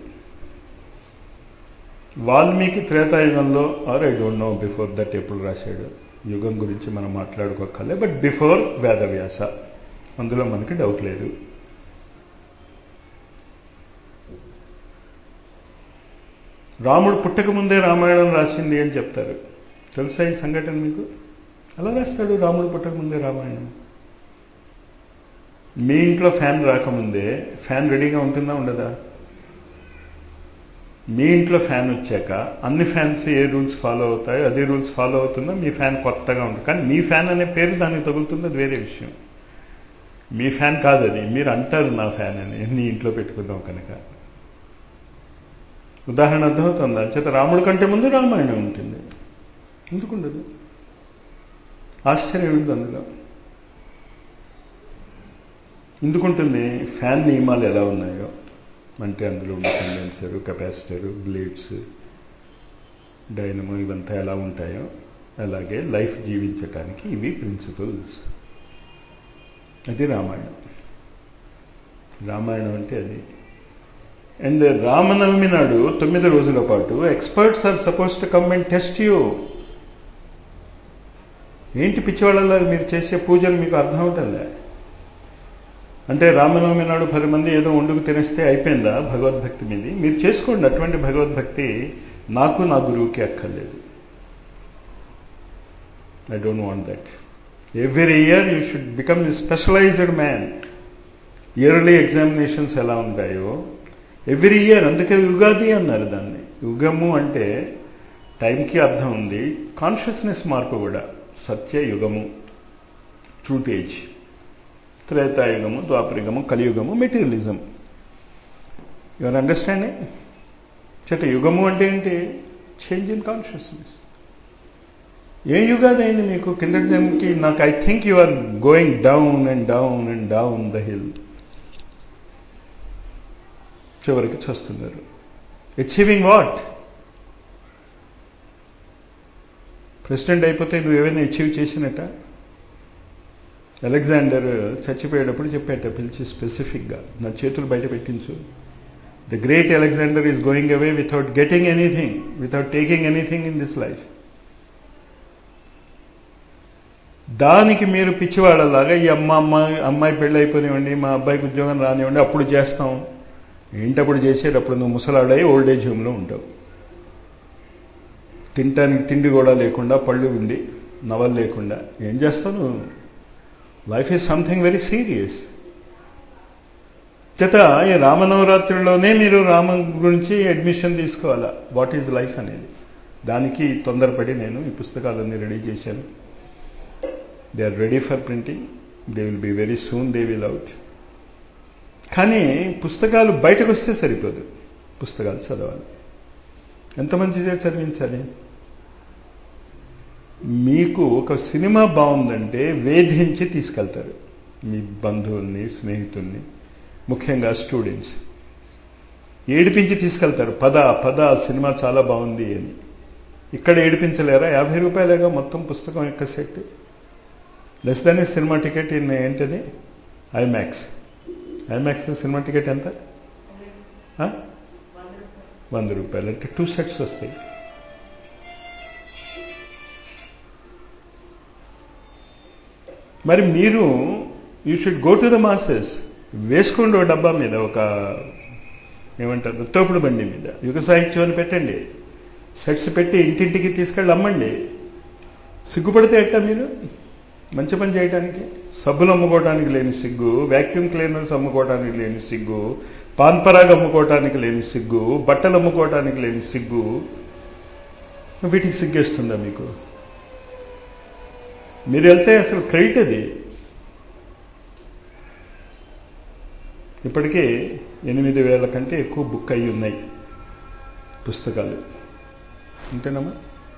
వాల్మీకి త్రేతాయుగంలో or I don't know before that ఎప్పుడు రాశాడు యుగం గురించి మనం మాట్లాడుకోకలే బట్ బిఫోర్ వేదవ్యాస అందులో మనకి డౌట్ లేదు రాముడు పుట్టక ముందే రామాయణం రాసింది అని చెప్తారు తెలుసా ఈ సంఘటన మీకు అలా రాస్తాడు రాముడు పుట్టక ముందే రామాయణం మీ ఇంట్లో ఫ్యాన్ రాకముందే ఫ్యాన్ రెడీగా ఉంటుందా ఉండదా మీ ఇంట్లో ఫ్యాన్ వచ్చాక అన్ని ఫ్యాన్స్ ఏ రూల్స్ ఫాలో అవుతాయో అదే రూల్స్ ఫాలో అవుతుందో మీ ఫ్యాన్ కొత్తగా ఉంటుంది కానీ మీ ఫ్యాన్ అనే పేరు దానికి తగులుతుంది అది వేరే విషయం మీ ఫ్యాన్ కాదు అది మీరు అంటారు నా ఫ్యాన్ అని నీ ఇంట్లో పెట్టుకుందాం కనుక ఉదాహరణ అర్థమవుతుంది చేత రాముడి కంటే ముందు రామాయణం ఉంటుంది ఎందుకుండదు ఆశ్చర్యం ఉంది అందులో ఎందుకుంటుంది ఫ్యాన్ నియమాలు ఎలా ఉన్నాయో అంటే అందులో ఉండే కండెన్సరు కెపాసిటరు బ్లేడ్స్ డైనమో ఇవంతా ఎలా ఉంటాయో అలాగే లైఫ్ జీవించటానికి ఇవి ప్రిన్సిపల్స్ అది రామాయణం రామాయణం అంటే అది అండ్ రామనవమి నాడు తొమ్మిది రోజుల పాటు experts are suppose to come and test you ఏంటి పిచ్చివాళ్ళ మీరు చేసే పూజలు మీకు అర్థం అవుతుందా అంటే రామనవమి నాడు పది మంది ఏదో వండుకు తినేస్తే అయిపోయిందా భగవద్భక్తి మీది మీరు చేసుకోండి అటువంటి భగవద్భక్తి నాకు నా గురువుకి అక్కర్లేదు I don't want that every year you should become specialized man yearly examinations ఎలా ఉంటాయో ఎవ్రీ ఇయర్ అందుకే యుగాది అన్నారు దాన్ని యుగము అంటే టైంకి అర్థం ఉంది కాన్షియస్నెస్ మార్పు కూడా సత్య యుగము ట్రూత్ ఏజ్ త్రేతాయుగము ద్వాపరయుగము కలియుగము మెటీరియలిజం యువర్ అండర్స్టాండింగ్ చేత యుగము అంటే ఏంటి చేంజ్ ఇన్ కాన్షియస్నెస్ ఏ యుగాది అయింది మీకు కిందటి జన్మకి నాకు I think you are going down and down and down the hill చివరికి చూస్తున్నారు అచీవింగ్ వాట్ ప్రెసిడెంట్ అయిపోతే నువ్వు ఏమైనా అచీవ్ చేసినట్ట అలెగ్జాండర్ చచ్చిపోయేటప్పుడు చెప్పేట పిలిచి స్పెసిఫిక్గా నా చేతులు బయట పెట్టించు the great Alexander is going away without getting anything without taking anything in this life దానికి మీరు పిచ్చివాళ్ళలాగా ఈ అమ్మ అమ్మాయి అమ్మాయి పెళ్ళి అయిపోనివ్వండి మా అబ్బాయికి ఉద్యోగం రానివ్వండి అప్పుడు చేస్తాం ఏంటప్పుడు చేసేటప్పుడు నువ్వు ముసలాడాయి ఓల్డ్ ఏజ్ హోమ్లో ఉంటావు తినటానికి తిండి కూడా లేకుండా పళ్ళు ఉండి నవలు లేకుండా ఏం చేస్తావు నువ్వు life is something very serious చేత ఈ రామనవరాత్రిలోనే మీరు రామ గురించి అడ్మిషన్ తీసుకోవాలా వాట్ ఈజ్ లైఫ్ అనేది దానికి తొందరపడి నేను ఈ పుస్తకాలన్నీ రెడీ చేశాను they are ready for printing they will be very soon they will out కానీ పుస్తకాలు బయటకు వస్తే సరిపోదు పుస్తకాలు చదవాలి ఎంతమంది చదివించాలి మీకు ఒక సినిమా బాగుందంటే వేధించి తీసుకెళ్తారు మీ బంధువుల్ని స్నేహితుల్ని ముఖ్యంగా స్టూడెంట్స్ ఏడిపించి తీసుకెళ్తారు పద పద సినిమా చాలా బాగుంది అని ఇక్కడ ఏడిపించలేరా యాభై రూపాయలేగా మొత్తం పుస్తకం యొక్క set less than cinema ticket in ఏంటది ఐమాక్స్ ఐమాక్స్ సినిమా టికెట్ ఎంత వంద రూపాయలు అంటే టూ సెట్స్ వస్తాయి మరి మీరు you should go to the masses వేసుకోండి ఒక డబ్బా మీద ఒక ఏమంటారు తోపుడు బండి మీద యుగ సాహిత్యం అని పెట్టండి సెట్స్ పెట్టి ఇంటింటికి తీసుకెళ్ళి అమ్మండి సిగ్గుపడితే ఎట్టా మీరు మంచి పని చేయడానికి సబ్బులు అమ్ముకోవడానికి లేని సిగ్గు వ్యాక్యూమ్ క్లీనర్స్ అమ్ముకోవడానికి లేని సిగ్గు పాన్పరాగ్ అమ్ముకోవటానికి లేని సిగ్గు బట్టలు అమ్ముకోవటానికి లేని సిగ్గు వీటికి సిగ్గేస్తుందా మీకు మీరు వెళ్తే అసలు క్రెడిట్ అది ఇప్పటికే ఎనిమిది వేల కంటే ఎక్కువ బుక్ అయి ఉన్నాయి పుస్తకాలు అంతేనమ్మా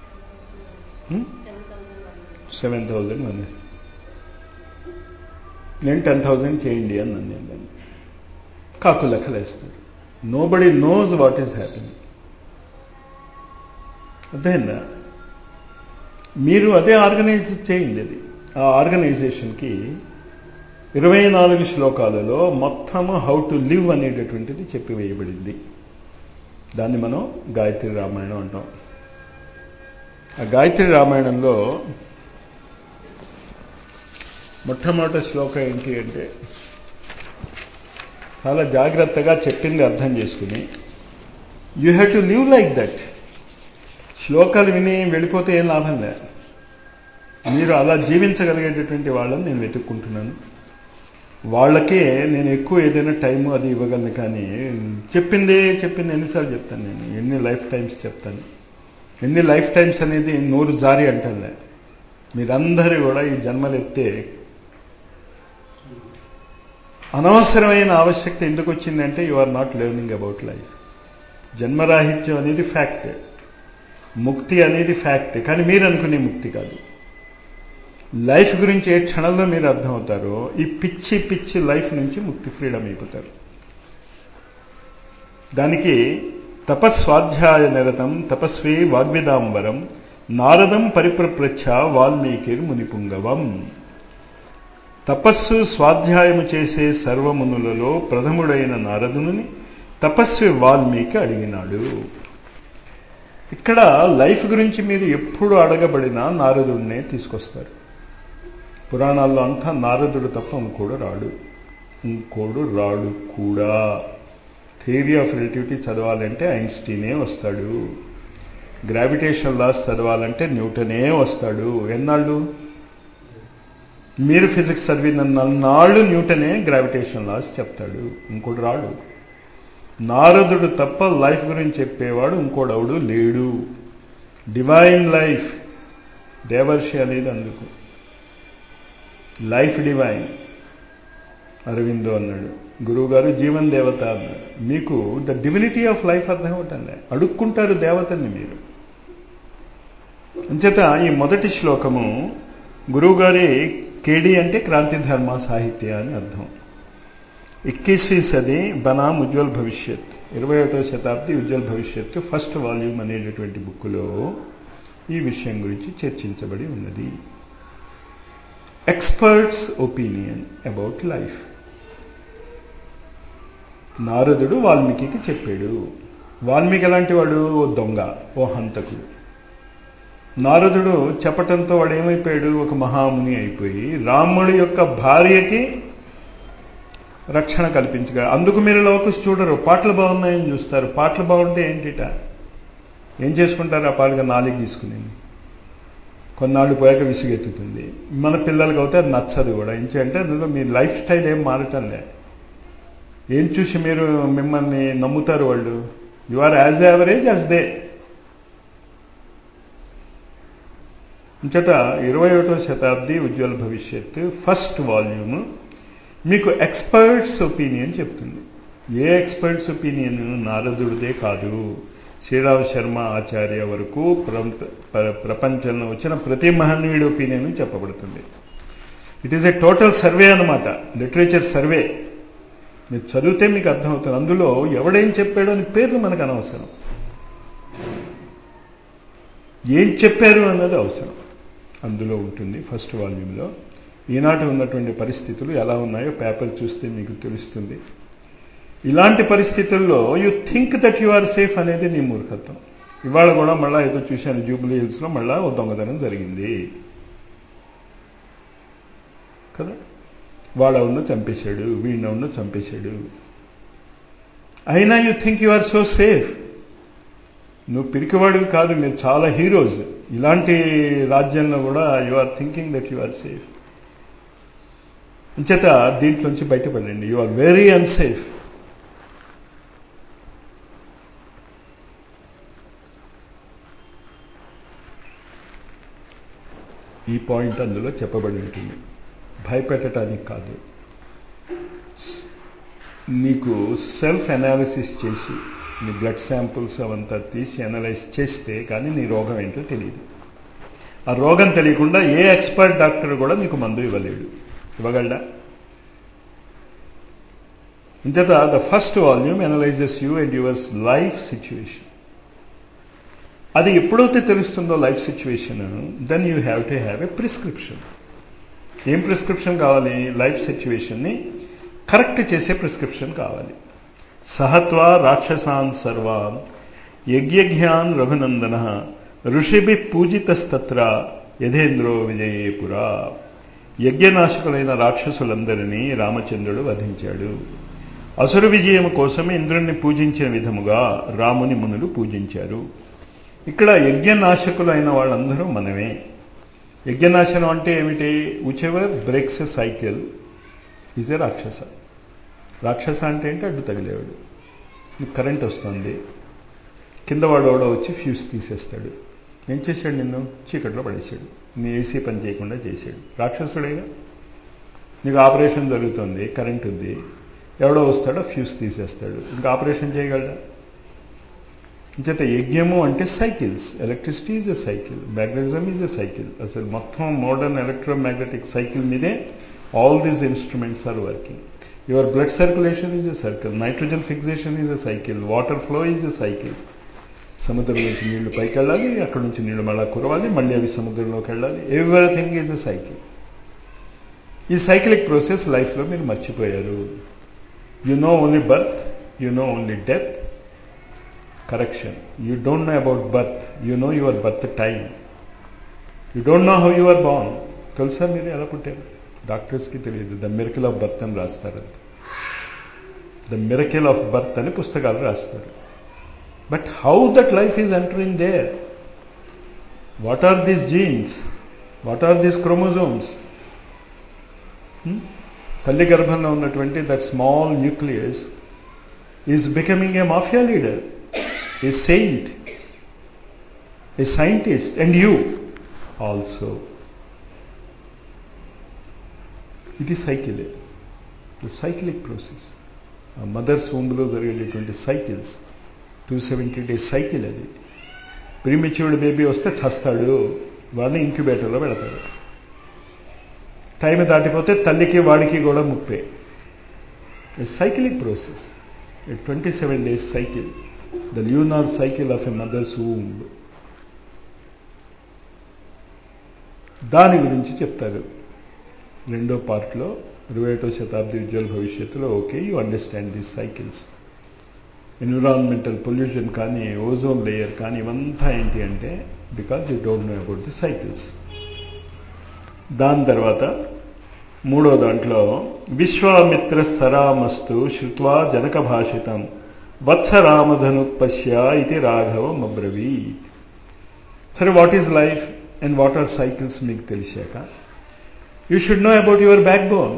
సెవెన్ థౌజండ్ వన్ నేను టెన్ థౌజండ్ చేయండి అన్నాను నేను దాన్ని కాకు లెక్కలేస్తారు nobody knows what is happening అర్థమైందా మీరు అదే ఆర్గనైజ్ చేయండి అది ఆ ఆర్గనైజేషన్కి ఇరవై నాలుగు శ్లోకాలలో మొత్తము హౌ టు లివ్ అనేటటువంటిది చెప్పివేయబడింది దాన్ని మనం గాయత్రి రామాయణం అంటాం ఆ గాయత్రి రామాయణంలో మొట్టమొదటి శ్లోకం ఏంటి అంటే చాలా జాగ్రత్తగా చెప్పింది అర్థం చేసుకుని you have to live like that శ్లోకాలు విని వెళ్ళిపోతే ఏం లాభం లే మీరు అలా జీవించగలిగేటటువంటి వాళ్ళని నేను వెతుక్కుంటున్నాను వాళ్ళకే నేను ఎక్కువ ఏదైనా టైము అది ఇవ్వగలను కానీ చెప్పిందే చెప్పింది ఎన్నిసార్లు చెప్తాను నేను ఎన్ని లైఫ్ టైమ్స్ చెప్తాను ఎన్ని లైఫ్ టైమ్స్ అనేది నూరు జారి అంటానులే మీరందరూ కూడా ఈ జన్మలు ఎత్తే అనవసరమైన ఆవశ్యకత ఎందుకు వచ్చిందంటే you are not learning about life జన్మరాహిత్యం అనేది ఫ్యాక్ట్ ముక్తి అనేది ఫ్యాక్ట్ కానీ మీరు అనుకునే ముక్తి కాదు లైఫ్ గురించి ఏ క్షణంలో మీరు అర్థమవుతారో ఈ పిచ్చి పిచ్చి లైఫ్ నుంచి ముక్తి ఫ్రీడమ్ అయిపోతారు దానికి తపస్వాధ్యాయ నిరతం తపస్వీ వాగ్విదాంబరం నారదం పరిప్రప్రచ్ఛ వాల్మీకిర్ మునిపుంగవం తపస్సు స్వాధ్యాయము చేసే సర్వమునులలో ప్రథముడైన నారదుని తపస్వి వాల్మీకి అడిగినాడు ఇక్కడ లైఫ్ గురించి మీరు ఎప్పుడు అడగబడినా నారదుడినే తీసుకొస్తారు పురాణాల్లో అంతా నారదుడు తప్ప ఇంకోడు రాడు ఇంకోడు రాడు కూడా థియరీ ఆఫ్ రిలేటివిటీ చదవాలంటే ఐన్స్టీనే వస్తాడు గ్రావిటేషన్ లాస్ చదవాలంటే న్యూటనే వస్తాడు ఎన్నాళ్ళు మీరు ఫిజిక్స్ చదివినన్నాళ్ళు న్యూటనే గ్రావిటేషన్ లాస్ చెప్తాడు ఇంకోటి రాడు నారదుడు తప్ప లైఫ్ గురించి చెప్పేవాడు ఇంకోడవుడు లేడు డివైన్ లైఫ్ దేవర్షి అనేది అందుకు లైఫ్ డివైన్ అరవిందో అన్నాడు గురువు గారు జీవన్ దేవత అన్నాడు మీకు ద డివినిటీ ఆఫ్ లైఫ్ అర్థం అవుతుంది అడుక్కుంటారు దేవతల్ని మీరు అంచేత ఈ మొదటి శ్లోకము గురువు గారి కేడి అంటే క్రాంతి ధర్మ సాహిత్య అని అర్థం ఇక్కీస్వీ సది బనాం ఉజ్వల్ భవిష్యత్ ఇరవై ఒకటో శతాబ్ది ఉజ్వల్ భవిష్యత్ ఫస్ట్ వాల్యూమ్ అనేటటువంటి బుక్లో ఈ విషయం గురించి చర్చించబడి ఉన్నది ఎక్స్పర్ట్స్ ఒపీనియన్ అబౌట్ లైఫ్ నారదుడు వాల్మీకి చెప్పాడు వాల్మీకి ఎలాంటి వాడు ఓ దొంగ ఓ హంతకుడు నారదుడు చెప్పటంతో వాడు ఏమైపోయాడు ఒక మహాముని అయిపోయి రాముడి యొక్క భార్యకి రక్షణ కల్పించగా అందుకు మీరు లోకస్ చూడరు పాటలు బాగున్నాయని చూస్తారు పాటలు బాగుంటే ఏంటిట ఏం చేసుకుంటారు ఆ పాటగా నాలుగు తీసుకుని కొన్నాళ్ళు పోయాక విసుగెత్తుతుంది మన పిల్లలకి అయితే అది నచ్చదు కూడా ఏంటంటే అందులో మీ లైఫ్ స్టైల్ ఏం మారటంలే ఏం చూసి మీరు మిమ్మల్ని నమ్ముతారు వాళ్ళు you are as average as they ఇంచేత ఇరవై ఒకటో శతాబ్ది ఉజ్వల భవిష్యత్ ఫస్ట్ వాల్యూమ్ మీకు ఎక్స్పర్ట్స్ ఒపీనియన్ చెప్తుంది ఏ ఎక్స్పర్ట్స్ ఒపీనియన్ నారదుడిదే కాదు శ్రీరామ శర్మ ఆచార్య వరకు ప్రపంచంలో వచ్చిన ప్రతి మహనీయుడి ఒపీనియన్ చెప్పబడుతుంది it is a total survey అనమాట లిటరేచర్ సర్వే మీరు చదివితే మీకు అర్థమవుతుంది అందులో ఎవడేం చెప్పాడో అని పేర్లు మనకు అనవసరం ఏం చెప్పారు అన్నది అవసరం అందులో ఉంటుంది ఫస్ట్ వాల్యూమ్లో ఈనాటి ఉన్నటువంటి పరిస్థితులు ఎలా ఉన్నాయో పేపర్ చూస్తే మీకు తెలుస్తుంది ఇలాంటి పరిస్థితుల్లో you think that you are safe అనేది నీ మూర్ఖత్వం ఇవాళ కూడా మళ్ళా ఏదో చూశాను జూబ్లీ హిల్స్లో మళ్ళా ఓ దొంగతనం జరిగింది కదా వాడవును చంపేశాడు వీడినవును చంపేశాడు అయినా you think you are so safe నువ్వు పిరికివాడివి కాదు మీరు చాలా హీరోస్ ఇలాంటి రాజ్యంలో కూడా you are thinking that you are safe అంచేత దీంట్లోంచి బయటపడండి యు ఆర్ వెరీ అన్సేఫ్ ఈ పాయింట్ అందులో చెప్పబడి ఉంటుంది భయపెట్టడానికి కాదు నీకు సెల్ఫ్ అనాలిసిస్ చేసి నీ బ్లడ్ శాంపుల్స్ అవంతా తీసి అనలైజ్ చేస్తే కానీ నీ రోగం ఏంటో తెలియదు ఆ రోగం తెలియకుండా ఏ ఎక్స్పర్ట్ డాక్టర్ కూడా నీకు మందు ఇవ్వలేడు ఇవ్వగలడా ఇంచేత the first volume analyses you and yours life situation అది ఎప్పుడైతే తెలుస్తుందో life situation then you have to have a prescription ఏం ప్రిస్క్రిప్షన్ కావాలి లైఫ్ సిచ్యువేషన్ని కరెక్ట్ చేసే ప్రిస్క్రిప్షన్ కావాలి సహత్వ రాక్షసాన్ సర్వాన్ యజ్ఞాన్ రఘునందన ఋషిభి పూజితస్తత్ర యథేంద్రో విజయేపురా యజ్ఞనాశకులైన రాక్షసులందరినీ రామచంద్రుడు వధించాడు అసురు విజయం కోసం ఇంద్రుణ్ణి పూజించిన విధముగా రాముని మునులు పూజించారు ఇక్కడ యజ్ఞనాశకులైన వాళ్ళందరూ మనమే యజ్ఞనాశనం అంటే ఏమిటి whoever breaks a cycle is a రాక్షస రాక్షస అంటే ఏంటి అడ్డు తగిలేవాడు నీకు కరెంట్ వస్తుంది కింద వాడు ఎవడో వచ్చి ఫ్యూజ్ తీసేస్తాడు ఏం చేశాడు నిన్ను చీకట్లో పడేశాడు నీ ఏసీ పని చేయకుండా చేశాడు రాక్షసుడేగా నీకు ఆపరేషన్ జరుగుతుంది కరెంట్ ఉంది ఎవడో వస్తాడో ఫ్యూజ్ తీసేస్తాడు ఇంకా ఆపరేషన్ చేయగలడా చేత యజ్ఞము అంటే cycles electricity is a cycle magnetism is a cycle అసలు మొత్తం మోడర్న్ ఎలక్ట్రోమాగ్నెటిక్ సైకిల్ మీదే all these instruments are working your blood circulation is a circle nitrogen fixation is a cycle water flow is a cycle సముద్రం నుంచి నీళ్లు పైకి వెళ్ళాలి అక్కడ నుంచి నీళ్లు మళ్ళా కురవాలి మళ్ళీ అవి సముద్రంలోకి వెళ్ళాలి ఎవ్రీథింగ్ ఈజ్ ఎ సైకిల్ ఈ సైక్లిక్ ప్రాసెస్ లైఫ్లో మీరు మర్చిపోయారు you know only birth you know only death correction you don't know about birth you know your birth time you don't know how your born తెలుసా మీరు ఎలా పుట్టారు డాక్టర్స్కి తెలియదు ద మిరకిల్ ఆఫ్ బర్త్ అని రాస్తారంత ద మిరకిల్ ఆఫ్ బర్త్ అని పుస్తకాలు రాస్తారు but how that life is entering there what are these genes what are these chromosomes తల్లి గర్భంలో ఉన్నటువంటి that small nucleus is becoming a mafia leader a saint, a scientist, and you also. ఇది సైకిలే cyclic process ఆ mothers హోమ్లో జరిగేటటువంటి cycles two seventy days cycle అది prematured baby వస్తే చస్తాడు వాడిని ఇంక్యుబేటర్లో పెడతాడు టైం దాటిపోతే తల్లికి వాడికి కూడా ముప్పే cyclic process twenty seven days cycle the lunar cycle of a mothers womb దాని గురించి చెప్తారు రెండో పార్ట్లో ఇరవై ఒకటో శతాబ్ది ఉజ్వల భవిష్యత్తులో okay you understand these cycles environmental pollution కానీ ఓజోన్ లేయర్ కానీ ఇవంతా ఏంటి అంటే because you don't know about the cycles దాని తర్వాత మూడో దాంట్లో విశ్వామిత్ర సరామస్తు శ్రుత్వా జనక భాషితం వత్సరామధను పశ్య ఇది రాఘవం అబ్రవీత్ సరే what is life and what are cycles మీకు తెలిసాక you should know about your backbone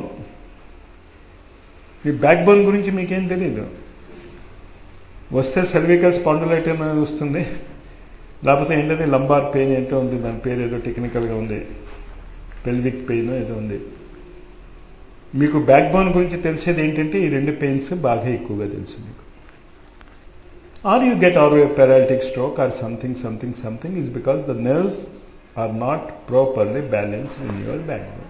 మీ బ్యాక్ బోన్ గురించి మీకేం తెలియదు వస్తే సెల్వికల్ స్పాండులైటిన్ అనేది వస్తుంది లేకపోతే ఏంటంటే లంబార్ పెయిన్ ఏంటో ఉంది దాని పేరు ఏదో టెక్నికల్గా ఉంది పెల్విక్ పెయిన్ ఏదో ఉంది మీకు బ్యాక్ బోన్ గురించి తెలిసేది ఏంటంటే ఈ రెండు పెయిన్స్ బాగా ఎక్కువగా తెలుసు మీకు or you get or a paralytic stroke or something, something, something is because the nerves are not properly balanced in your backbone.